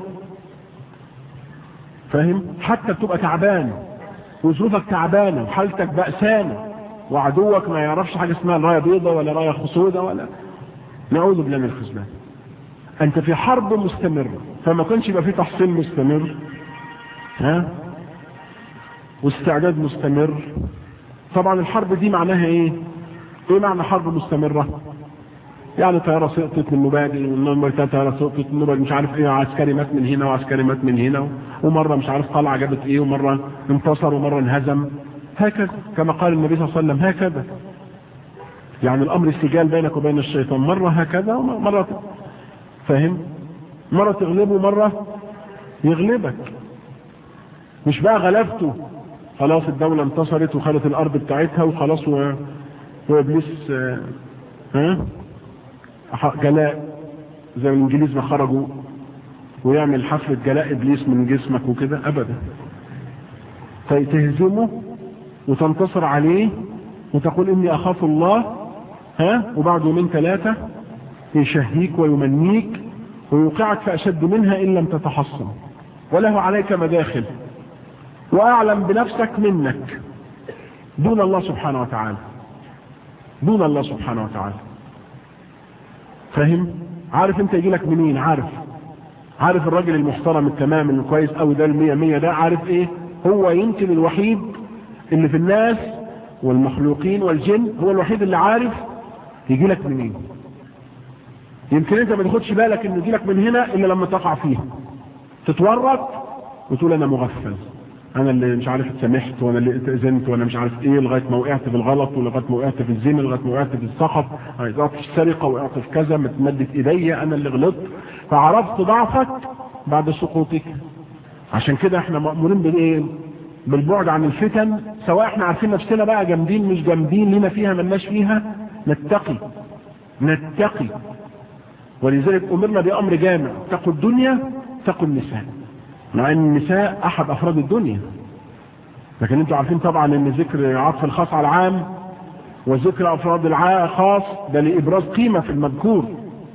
فاهم حتى بتبقى تعبان وظروفك تعبانه وحالتك بأسانه وعدوك ما يعرفش حاجه اسمها رايه بيضاء ولا رايه سوداء ولا نعوذ بالله من الخذلان انت في حرب مستمره فما كانش يبقى في تحصين مستمر ها واستعداد مستمر طبعا الحرب دي معناها ايه ايه معنى حرب مستمره يعني طياره سقطت من مبادئ والنمر طياره سقطت من مبادئ مش عارف ايه عسكري مات من هنا وعسكري مات من هنا ومره مش عارف طلعه جابت ايه ومره انتصر ومره انهزم هكذا كما قال النبي صلى الله عليه وسلم هكذا يعني الامر استجال بينك وبين الشيطان مره هكذا ومره فاهم مره تغلبه ومره يغلبك مش بقى غلبته خلاص الدولة انتصرت وخدت الارض بتاعتها وخلاص و... وابليس ها جلاء زي الانجليز ما خرجوا ويعمل حفلة جلاء ابليس من جسمك وكده ابدا تهزمه وتنتصر عليه وتقول اني اخاف الله ها وبعد يومين ثلاثة يشهيك ويمنيك ويوقعك في اشد منها ان لم تتحصن وله عليك مداخل واعلم بنفسك منك دون الله سبحانه وتعالى دون الله سبحانه وتعالى فاهم عارف انت يجي لك منين عارف عارف الراجل المحترم التمام الكويس قوي ده المية مية ده عارف ايه هو يمكن الوحيد اللي في الناس والمخلوقين والجن هو الوحيد اللي عارف يجي لك منين يمكن انت ما تاخدش بالك انه يجي لك من هنا الا لما تقع فيها تتورط وتقول انا مغفل انا اللي مش عارف اتسامحت وانا اللي اتأذنت وانا مش عارف ايه لغايه ما وقعت في الغلط ولغايه ما وقعت في الزنا لغايه ما وقعت في السخط وقعت في السرقه وقعت في كذا متمدت ايديا انا اللي غلطت فعرفت ضعفك بعد سقوطك عشان كده احنا مأمورين بالايه بالبعد عن الفتن سواء احنا عارفين نفسنا بقى جامدين مش جامدين لنا فيها ملناش فيها نتقي نتقي ولذلك امرنا بامر جامع اتقوا الدنيا اتقوا النساء مع ان النساء احد افراد الدنيا لكن انتوا عارفين طبعا ان ذكر عطف الخاص على العام وذكر افراد الخاص ده لابراز قيمة في المذكور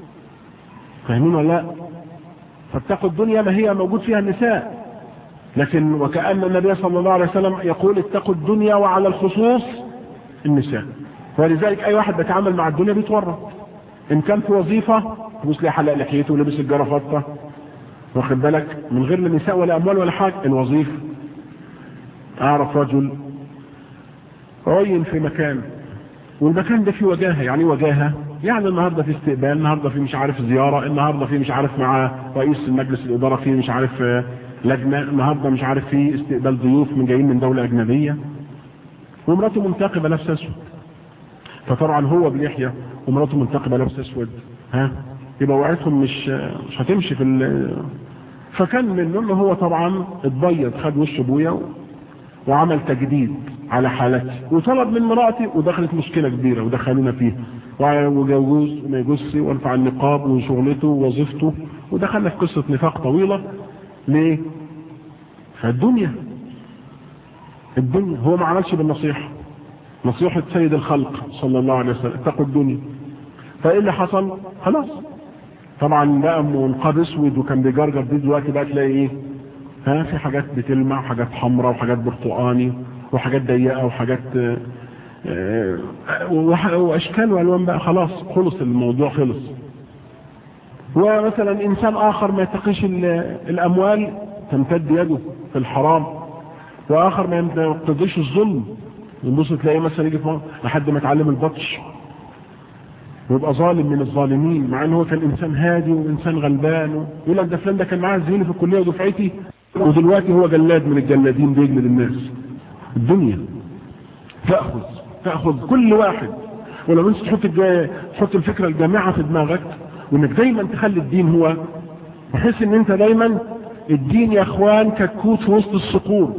فاهمين ولا لا فاتقوا الدنيا ما هي موجود فيها النساء لكن وكأن النبي صلى الله عليه وسلم يقول اتقوا الدنيا وعلى الخصوص النساء ولذلك اي واحد بيتعامل مع الدنيا بيتورط ان كان في وظيفة تبص لي حلق لحيته ولبس الجرافطة واخد بالك من غير لا نساء ولا اموال ولا حاجة الوظيفة اعرف رجل عين في مكان والمكان ده فيه وجاهة يعني وجاهة يعني النهاردة في استقبال النهاردة في مش عارف زيارة النهاردة في مش عارف مع رئيس مجلس الإدارة في مش عارف لجنة النهاردة مش عارف في استقبال ضيوف من جايين من دولة أجنبية ومراته منتقبة لابسة أسود فطبعا هو بلحية ومراته منتقبة لابسة أسود ها يبقى وقعتهم مش مش هتمشي في ال... فكان منهم هو طبعا اتبيض خد وش ابويا وعمل تجديد على حالتي وطلب من مراتي ودخلت مشكلة كبيرة ودخلونا فيها وجوز وما يجوزش وارفع النقاب وشغلته ووظيفته ودخلنا في قصة نفاق طويلة ليه فالدنيا الدنيا هو ما عملش بالنصيحة نصيحة سيد الخلق صلى الله عليه وسلم اتقوا الدنيا فايه اللي حصل خلاص طبعا بقى منقاد اسود وكان بيجرجر دي دلوقتي بقى تلاقي ايه ها في حاجات بتلمع وحاجات حمراء وحاجات برتقاني وحاجات ضيقه وحاجات اه اه واشكال والوان بقى خلاص خلص الموضوع خلص ومثلا انسان اخر ما يتقيش الاموال تمتد يده في الحرام واخر ما يقتضيش الظلم يبص تلاقيه مثلا يجي في لحد ما يتعلم البطش ويبقى ظالم من الظالمين مع ان هو كان انسان هادي وانسان غلبان يقول لك ده فلان ده كان معاه زميلي في الكليه ودفعتي ودلوقتي هو جلاد من الجلادين بيجلد الناس الدنيا تاخذ تاخذ كل واحد ولو انت تحط تحط الفكره الجامعه في دماغك وانك دايما تخلي الدين هو بحيث ان انت دايما الدين يا اخوان كتكوت في وسط الصقور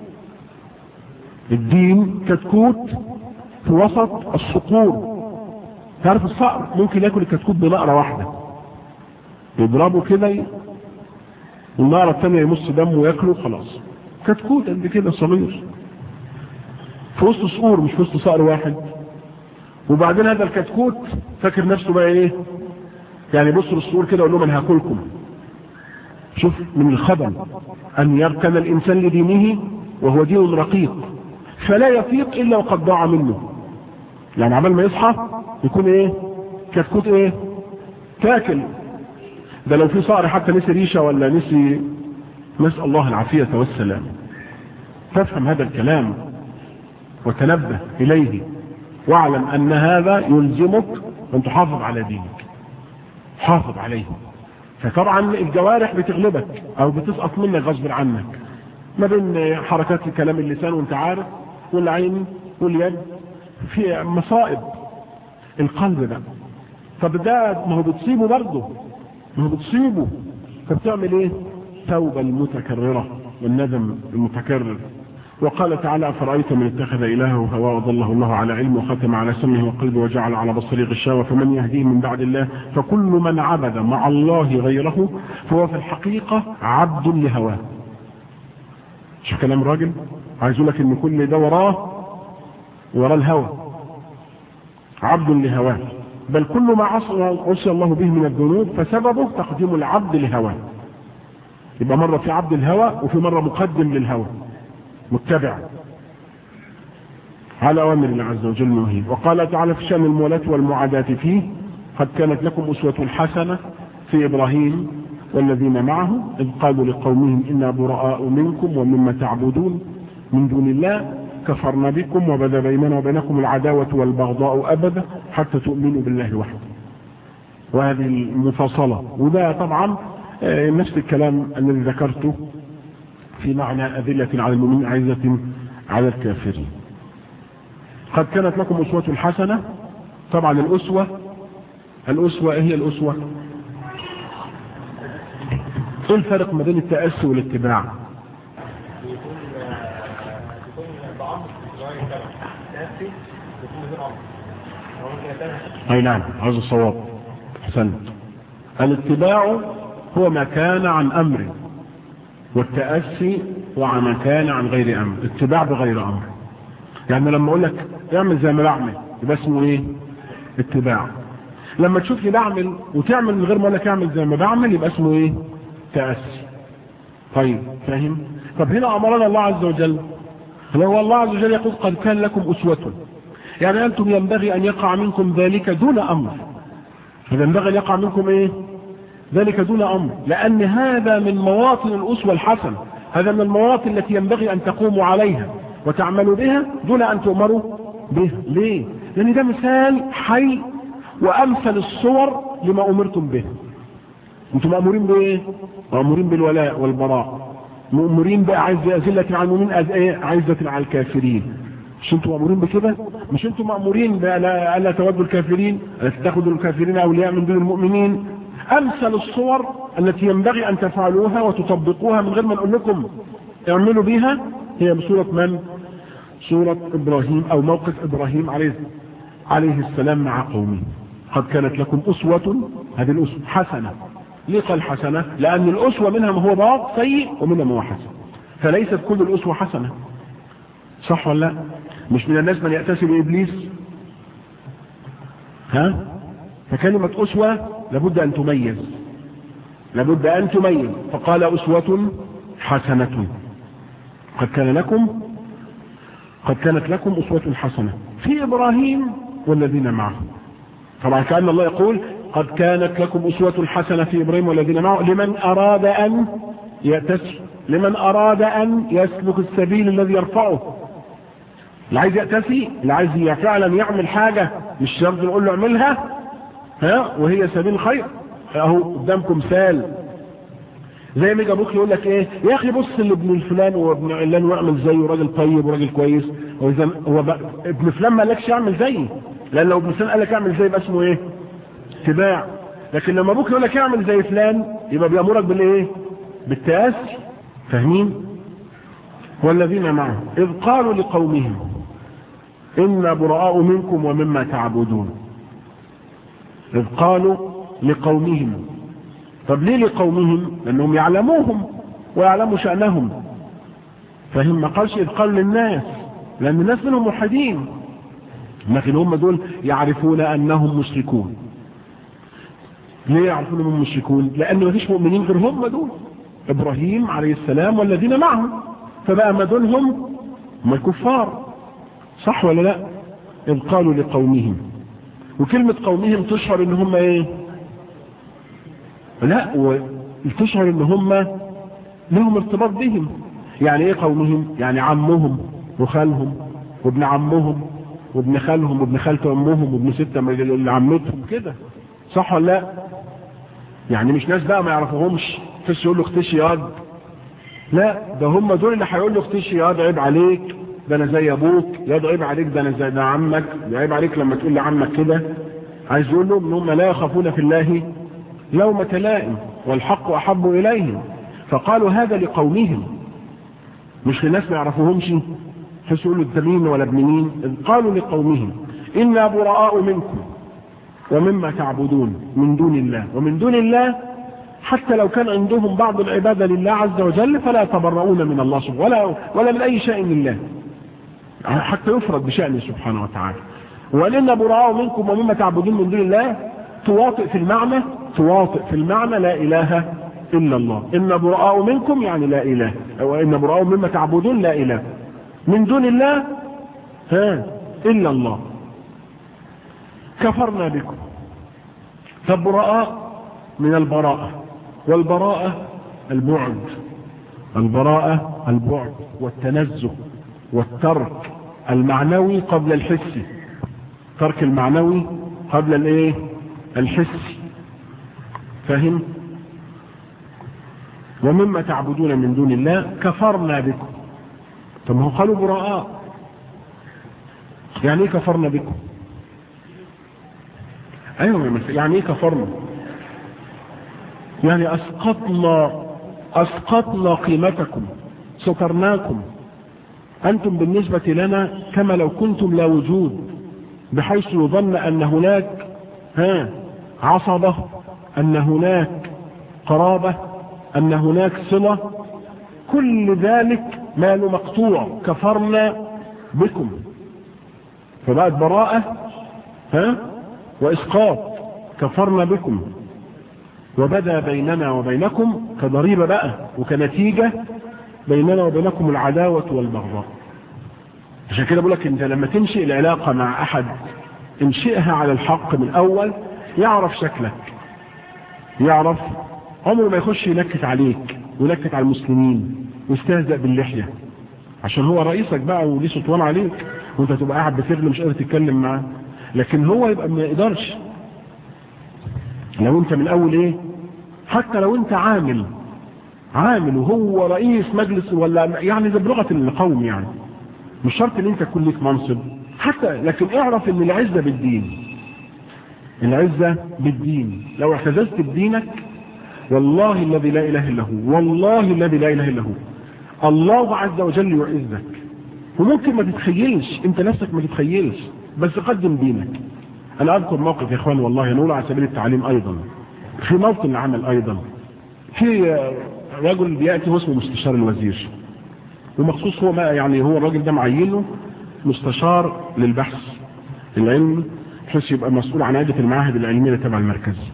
الدين كتكوت في وسط الصقور تعرف الصقر ممكن ياكل الكتكوت بنقرة واحدة يضربه كده والنقرة الثانية يمص دمه وياكله خلاص كتكوت قد كده صغير في وسط صقور مش في وسط صقر واحد وبعدين هذا الكتكوت فاكر نفسه بقى ايه يعني بص للصقور كده وقول لهم انا هاكلكم شوف من الخبل ان يركن الانسان لدينه وهو دين رقيق فلا يفيق الا وقد ضاع منه يعني عمال ما يصحى يكون ايه كتكوت ايه تاكل ده لو في صقر حتى نسي ريشة ولا نسي نسأل الله العافية والسلام تفهم هذا الكلام وتنبه إليه واعلم أن هذا يلزمك أن تحافظ على دينك حافظ عليه فطبعا الجوارح بتغلبك أو بتسقط منك غصب عنك ما بين حركات كلام اللسان وانت عارف والعين واليد في مصائب القلب ده طب ده ما هو بتصيبه برضه ما هو بتصيبه فبتعمل ايه توبة المتكررة والندم المتكرر وقال تعالى أفرأيت من اتخذ إلهه هواه وضله الله على علم وختم على سمه وقلبه وجعل على بصره غشاوة فمن يهديه من بعد الله فكل من عبد مع الله غيره فهو في الحقيقة عبد لهواه شوف كلام راجل عايز لك ان كل ده وراه وراه الهوى عبد لهواه بل كل ما عصي الله به من الذنوب فسببه تقديم العبد لهواه يبقى مرة في عبد الهوى وفي مرة مقدم للهوى متبع على أوامر الله عز وجل مهيب وقال تعالى في شأن المولاة والمعاداة فيه قد كانت لكم أسوة حسنة في إبراهيم والذين معه إذ قالوا لقومهم إنا براء منكم ومما تعبدون من دون الله كفرنا بكم وبدا بيننا وبينكم العداوة والبغضاء أبدا حتى تؤمنوا بالله وحده وهذه المفاصلة وده طبعا نفس الكلام الذي ذكرته في معنى أذلة على المؤمنين عزة على الكافرين قد كانت لكم أسوة حسنة طبعا الأسوة الأسوة إيه هي الأسوة ايه الفرق ما بين التأسي والاتباع اي نعم هذا الصواب احسنت الاتباع هو ما كان عن امر والتأسي وعما كان عن غير أمر اتباع بغير أمر يعني لما أقول لك اعمل زي ما بعمل يبقى اسمه إيه اتباع لما تشوفني بعمل وتعمل من غير ما أقول لك اعمل زي ما بعمل يبقى اسمه إيه تأسي طيب فاهم طب هنا أمرنا الله عز وجل هو الله عز وجل يقول قد كان لكم أسوة يعني أنتم ينبغي أن يقع منكم ذلك دون أمر فينبغي أن يقع منكم إيه ذلك دون أمر لأن هذا من مواطن الأسوة الحسنة هذا من المواطن التي ينبغي أن تقوموا عليها وتعملوا بها دون أن تؤمروا بها ليه لأن ده مثال حي وأمثل الصور لما أمرتم به أنتم مأمورين بإيه مأمورين بالولاء والبراء مأمورين بأعز أزلة على المؤمنين عزة على الكافرين مش انتم مأمورين بكده مش انتم مأمورين بألا تودوا الكافرين ألا تتخذوا الكافرين أولياء من دون المؤمنين أمثل الصور التي ينبغي أن تفعلوها وتطبقوها من غير ما نقول لكم اعملوا بها هي بسورة من سورة إبراهيم أو موقف إبراهيم عليه عليه السلام مع قومه قد كانت لكم أسوة هذه الأسوة حسنة ليه قال حسنة لأن الأسوة منها ما هو بعض سيء ومنها ما هو حسن فليست كل الأسوة حسنة صح ولا لا مش من الناس من يأتسي بإبليس ها فكلمة أسوة لابد أن تميز لابد أن تميز فقال أسوة حسنة قد كان لكم قد كانت لكم أسوة حسنة في إبراهيم والذين معه طبعا كأن الله يقول قد كانت لكم أسوة حسنة في إبراهيم والذين معه لمن أراد أن يأتسي لمن أراد أن يسلك السبيل الذي يرفعه اللي عايز يأتسي اللي عايز فعلا يعمل حاجة مش شرط نقول له اعملها ها وهي سبيل الخير اهو قدامكم مثال زي ما يجي ابوك يقول لك ايه يا اخي بص لابن الفلان وابن علان واعمل زيه راجل طيب وراجل كويس هو اذا هو بقى ابن فلان ما قالكش اعمل زيه لان لو ابن فلان قال لك اعمل زي يبقى اسمه ايه اتباع لكن لما ابوك يقول لك اعمل زي فلان يبقى بيامرك بالايه بالتاسي فاهمين والذين معه اذ قالوا لقومهم إنا براء منكم ومما تعبدون إذ قالوا لقومهم طب ليه لقومهم لأنهم يعلموهم ويعلموا شأنهم فهم ما قالش إذ قالوا للناس لأن الناس منهم موحدين لكن هم دول يعرفون أنهم مشركون ليه يعرفون أنهم مشركون لأن ما فيش مؤمنين غير هم دول إبراهيم عليه السلام والذين معه فبقى ما دولهم هم الكفار صح ولا لا إذ قالوا لقومهم وكلمة قومهم تشعر ان هم ايه لا وتشعر ان هم لهم ارتباط بهم يعني ايه قومهم يعني عمهم وخالهم وابن عمهم وابن خالهم وابن خالة امهم وابن ستة اللي عمتهم كده صح ولا لا يعني مش ناس بقى ما يعرفوهمش تس يقول له اختشي ياض لا ده هم دول اللي هيقول له اختشي ياض عيب عليك ده انا زي ابوك يا ده عيب عليك ده انا زي ده عمك ده عيب عليك لما تقول لعمك كده عايز يقول لهم ان هم لا يخافون في الله لومة لائم والحق احب اليهم فقالوا هذا لقومهم مش لناس ما يعرفوهمش حيث يقولوا انت مين ولا ابن مين قالوا لقومهم انا براء منكم ومما تعبدون من دون الله ومن دون الله حتى لو كان عندهم بعض العبادة لله عز وجل فلا يتبرؤون من الله سبحانه ولا, ولا من أي شيء لله حتى يفرض بشأنه سبحانه وتعالى ولنا براء منكم ومما تعبدون من دون الله تواطئ في المعنى تواطئ في المعنى لا إله إلا الله إن براء منكم يعني لا إله أو إن براء مما تعبدون لا إله من دون الله ها إلا الله كفرنا بكم فبراء من البراءة والبراءة البعد البراءة البعد والتنزه والترك المعنوي قبل الحسي ترك المعنوي قبل الايه الحسي فهم ومما تعبدون من دون الله كفرنا بكم طب هو قالوا براء يعني ايه كفرنا بكم ايوه يعني ايه كفرنا يعني اسقطنا اسقطنا قيمتكم سترناكم انتم بالنسبة لنا كما لو كنتم لا وجود بحيث يظن ان هناك ها عصبة ان هناك قرابة ان هناك صلة كل ذلك مال مقطوع كفرنا بكم فبقت براءة ها وإسقاط كفرنا بكم وبدا بيننا وبينكم كضريبة بقى وكنتيجة بيننا وبينكم العداوة والبغضاء عشان كده بقول لك انت لما تنشئ العلاقة مع احد انشئها على الحق من الاول يعرف شكلك يعرف عمره ما يخش ينكت عليك وينكت على المسلمين ويستهزأ باللحية عشان هو رئيسك بقى وليه سلطان عليك وانت تبقى قاعد بتغلي مش قادر تتكلم معاه لكن هو يبقى ما يقدرش لو انت من الاول ايه حتى لو انت عامل عامل وهو رئيس مجلس ولا يعني ده بلغه القوم يعني مش شرط ان انت تكون ليك منصب حتى لكن اعرف ان العزه بالدين العزه بالدين لو اعتززت بدينك والله الذي لا اله الا هو والله الذي لا اله الا هو الله عز وجل يعزك وممكن ما تتخيلش انت نفسك ما تتخيلش بس قدم دينك انا اذكر موقف يا اخوان والله نقول على سبيل التعليم ايضا في موطن العمل ايضا في رجل بياتي هو اسمه مستشار الوزير ومخصوص هو ما يعني هو الراجل ده معينه مستشار للبحث العلمي بحيث يبقى مسؤول عن عدة المعاهد العلمية تبع المركز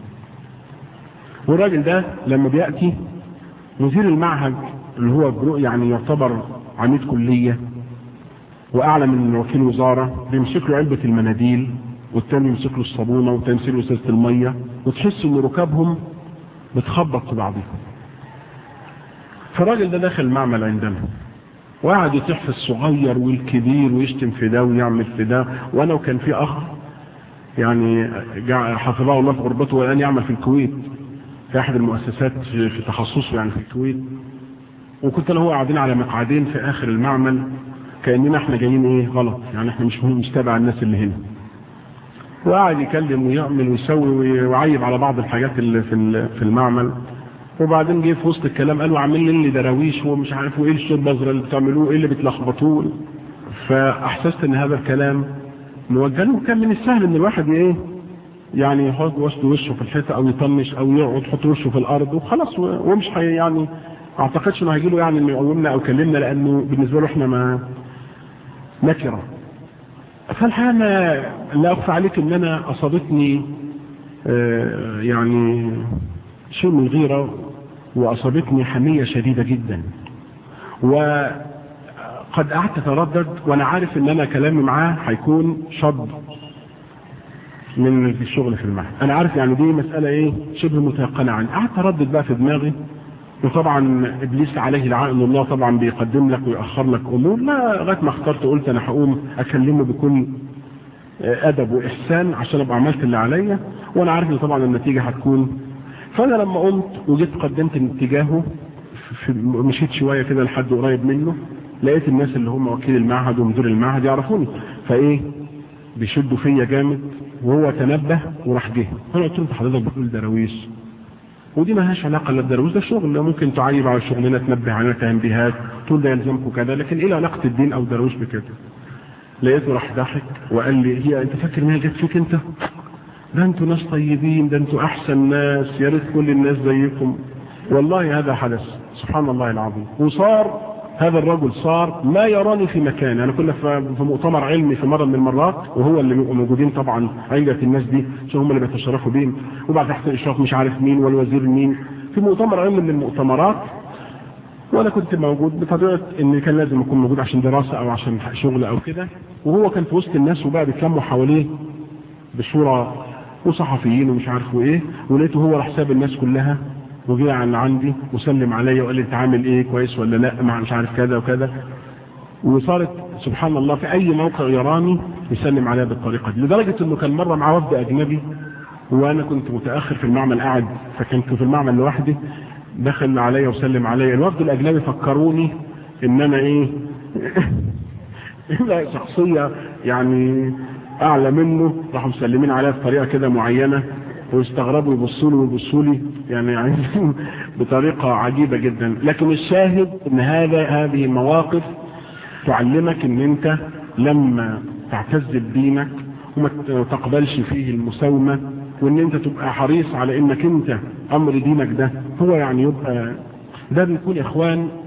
والراجل ده لما بيأتي وزير المعهد اللي هو يعني يعتبر عميد كلية واعلى من وكيل وزارة بيمسك له علبة المناديل والتاني يمسك له الصابونة والتاني يمسك له ازازة المية وتحس ان ركابهم بتخبط في بعضها فالراجل ده داخل المعمل عندنا وقعد يطيح في الصغير والكبير ويشتم في ده ويعمل في ده وانا وكان في اخ يعني حفظه الله في غربته والان يعمل في الكويت في احد المؤسسات في تخصصه يعني في الكويت وكنت انا هو قاعدين على مقعدين في اخر المعمل كاننا احنا جايين ايه غلط يعني احنا مش مش تابع الناس اللي هنا وقعد يكلم ويعمل ويسوي ويعيب على بعض الحاجات اللي في في المعمل وبعدين جه في وسط الكلام قالوا عاملين لي دراويش ومش عارف ايه الشربزره اللي بتعملوه ايه اللي بتلخبطوه فاحسست ان هذا الكلام موجه له كان من السهل ان الواحد ايه يعني يحط وسط وشه في الحيطه او يطنش او يقعد يحط وشه في الارض وخلاص ومش حي يعني اعتقدش انه هيجي له يعني انه يقومنا او يكلمنا لانه بالنسبه له احنا ما نكره فالحقيقه انا لا اخفى عليك ان انا اصابتني آه يعني شيء من الغيره واصابتني حميه شديده جدا وقد قعدت اتردد وانا عارف ان انا كلامي معاه هيكون شد من الشغل في المعهد انا عارف يعني دي مساله ايه شبه متيقنه عني قعدت اردد بقى في دماغي وطبعا ابليس عليه لعائن الله طبعا بيقدم لك ويأخر لك امور لا لغايه ما اخترت قلت انا هقوم اكلمه بكل ادب واحسان عشان ابقى عملت اللي عليا وانا عارف ان طبعا النتيجه هتكون فانا لما قمت وجيت قدمت اتجاهه مشيت شويه كده لحد قريب منه لقيت الناس اللي هم وكيل المعهد ومدير المعهد يعرفوني فايه بيشدوا فيا جامد وهو تنبه وراح جه فانا قلت له انت حضرتك بتقول دراويش ودي ما لهاش علاقه لا الدروس ده شغل ممكن تعيب على شغلنا تنبه علينا تنبيهات تقول ده يلزمكم كذا لكن ايه علاقه الدين او دروش بكده لقيته راح ضحك وقال لي هي انت فاكر ان هي جت فيك انت ده انتوا ناس طيبين ده انتوا احسن ناس يا ريت كل الناس زيكم والله هذا حدث سبحان الله العظيم وصار هذا الرجل صار ما يراني في مكان انا كنا في مؤتمر علمي في مره من المرات وهو اللي بيبقوا موجودين طبعا عيلة الناس دي عشان هم اللي بيتشرفوا بيهم وبعد تحت اشراف مش عارف مين والوزير مين في مؤتمر علمي من المؤتمرات وانا كنت موجود بطبيعه ان كان لازم اكون موجود عشان دراسه او عشان شغل او كده وهو كان في وسط الناس وبقى بيتلموا حواليه بصوره وصحفيين ومش عارف ايه ولقيته هو راح ساب الناس كلها وجي عن عندي وسلم عليا وقال لي انت عامل ايه كويس ولا لا مع مش عارف كذا وكذا وصارت سبحان الله في اي موقع يراني يسلم عليا بالطريقه دي لدرجه انه كان مره مع وفد اجنبي وانا كنت متاخر في المعمل قاعد فكنت في المعمل لوحدي دخل عليا وسلم عليا الوفد الاجنبي فكروني ان انا ايه شخصيه يعني اعلى منه راحوا مسلمين عليا بطريقه كده معينه ويستغربوا يبصوا لي ويبصوا لي يعني, يعني بطريقه عجيبه جدا لكن الشاهد ان هذا هذه مواقف تعلمك ان انت لما تعتز بدينك وما تقبلش فيه المساومه وان انت تبقى حريص على انك انت امر دينك ده هو يعني يبقى ده بيكون اخوان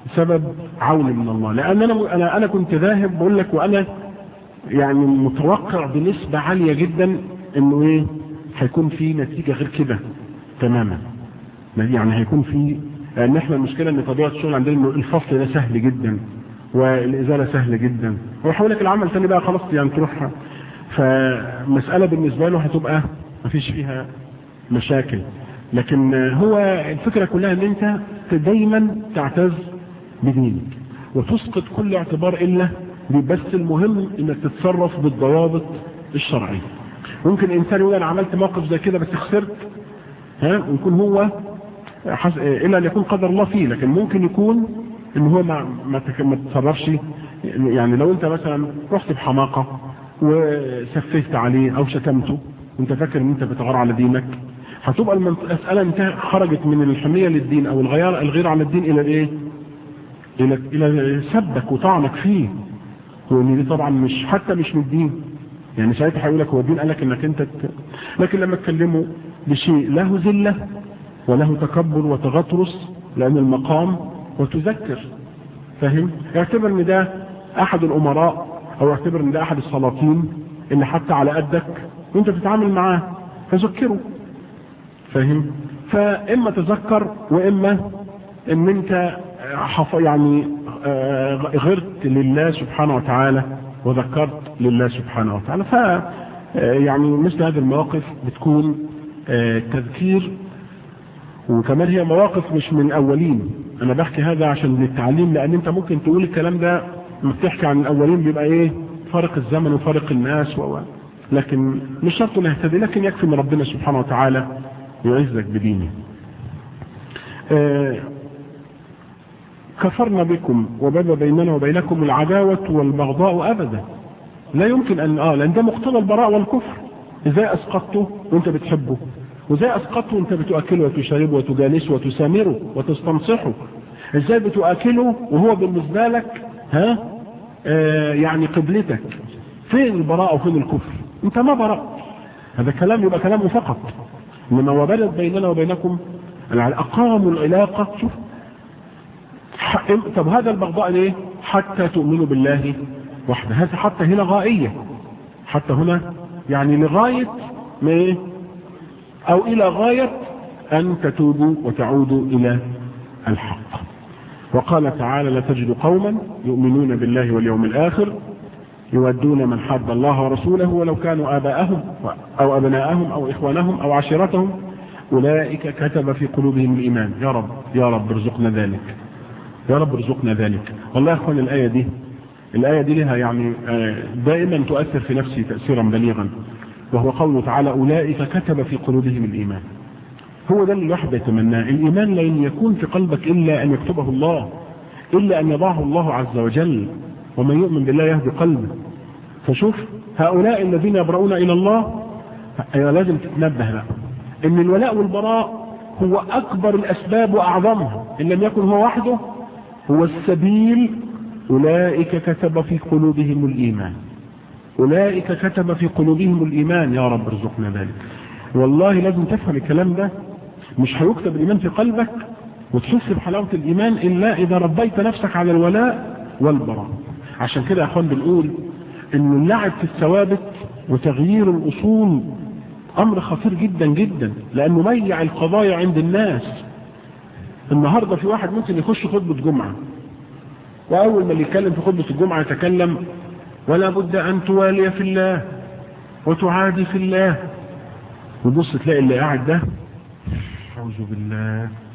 سبب عون من الله لان انا انا انا كنت ذاهب بقول لك وانا يعني متوقع بنسبة عالية جدا انه ايه هيكون في نتيجة غير كده تماما يعني هيكون في ان احنا المشكلة ان طبيعة الشغل عندنا انه الفصل ده سهل جدا والازالة سهلة جدا وحولك العمل تاني بقى خلاص يعني تروح فمسألة بالنسبة له هتبقى مفيش فيها مشاكل لكن هو الفكرة كلها ان انت دايما تعتز بدينك وتسقط كل اعتبار الا بس المهم انك تتصرف بالضوابط الشرعية ممكن انسان يقول انا عملت موقف زي كده بس خسرت ها ويكون هو حس... الا ان يكون قدر الله فيه لكن ممكن يكون ان هو ما ما, تك... ما تتصرفش يعني لو انت مثلا رحت بحماقة وسفهت عليه او شتمته وانت فاكر ان انت بتغار على دينك هتبقى المسألة انت خرجت من الحمية للدين او الغير الغير على الدين الى الايه الى الى سبك وطعنك فيه وان دي طبعا مش حتى مش من الدين يعني ساعتها هيقول لك هو الدين قال لك انك انت ت... لكن لما تكلمه بشيء له ذله وله تكبر وتغطرس لان المقام وتذكر فاهم اعتبر ان ده احد الامراء او اعتبر ان ده احد السلاطين اللي حتى على قدك وانت بتتعامل معاه فذكره فاهم فاما تذكر واما ان انت حف... يعني غرت لله سبحانه وتعالى وذكرت لله سبحانه وتعالى ف يعني مثل هذه المواقف بتكون تذكير وكمان هي مواقف مش من الاولين انا بحكي هذا عشان للتعليم لان انت ممكن تقول الكلام ده لما بتحكي عن الاولين بيبقى ايه فرق الزمن وفرق الناس و لكن مش شرط نهتدي لكن يكفي ان ربنا سبحانه وتعالى يعزك بدينه آه كفرنا بكم وبدا بيننا وبينكم العداوة والبغضاء أبدا لا يمكن أن آه لأن ده مقتضى البراء والكفر إزاي أسقطته وأنت بتحبه وإزاي أسقطته وأنت بتؤكله وتشربه وتجالسه وتسامره وتستنصحه إزاي بتؤكله وهو بالنسبة لك ها آه يعني قبلتك فين البراء وفين الكفر أنت ما برأت هذا كلام يبقى كلامه فقط إنما وبدت بيننا وبينكم أقاموا العلاقة شوف طب هذا البغضاء ليه حتى تؤمنوا بالله وحده هذا حتى هنا غائية حتى هنا يعني لغاية ما ايه او الى غاية ان تتوبوا وتعودوا الى الحق وقال تعالى لا تجد قوما يؤمنون بالله واليوم الاخر يودون من حب الله ورسوله ولو كانوا آباءهم أو أبناءهم أو إخوانهم أو عشيرتهم أولئك كتب في قلوبهم الإيمان يا رب يا رب ارزقنا ذلك يا رب ارزقنا ذلك والله يا اخوان الآية دي الآية دي لها يعني دائما تؤثر في نفسي تأثيرا بليغا وهو قوله تعالى أولئك كتب في قلوبهم الإيمان هو ده اللي الواحد يتمناه الإيمان لن يكون في قلبك إلا أن يكتبه الله إلا أن يضعه الله عز وجل ومن يؤمن بالله يهدي قلبه فشوف هؤلاء الذين يبرؤون إلى الله أيوة لازم تتنبه بقى إن الولاء والبراء هو أكبر الأسباب وأعظمها إن لم يكن هو وحده هو السبيل أولئك كتب في قلوبهم الإيمان أولئك كتب في قلوبهم الإيمان يا رب ارزقنا ذلك والله لازم تفهم الكلام ده مش هيكتب الإيمان في قلبك وتحس بحلاوة الإيمان إلا إذا ربيت نفسك على الولاء والبراء عشان كده يا أخوان بنقول إن اللعب في الثوابت وتغيير الأصول أمر خطير جدا جدا لأنه ميع القضايا عند الناس النهاردة في واحد ممكن يخش خطبة جمعة وأول ما اللي يتكلم في خطبة الجمعة يتكلم ولا بد أن توالي في الله وتعادي في الله وبص تلاقي اللي قاعد ده أعوذ بالله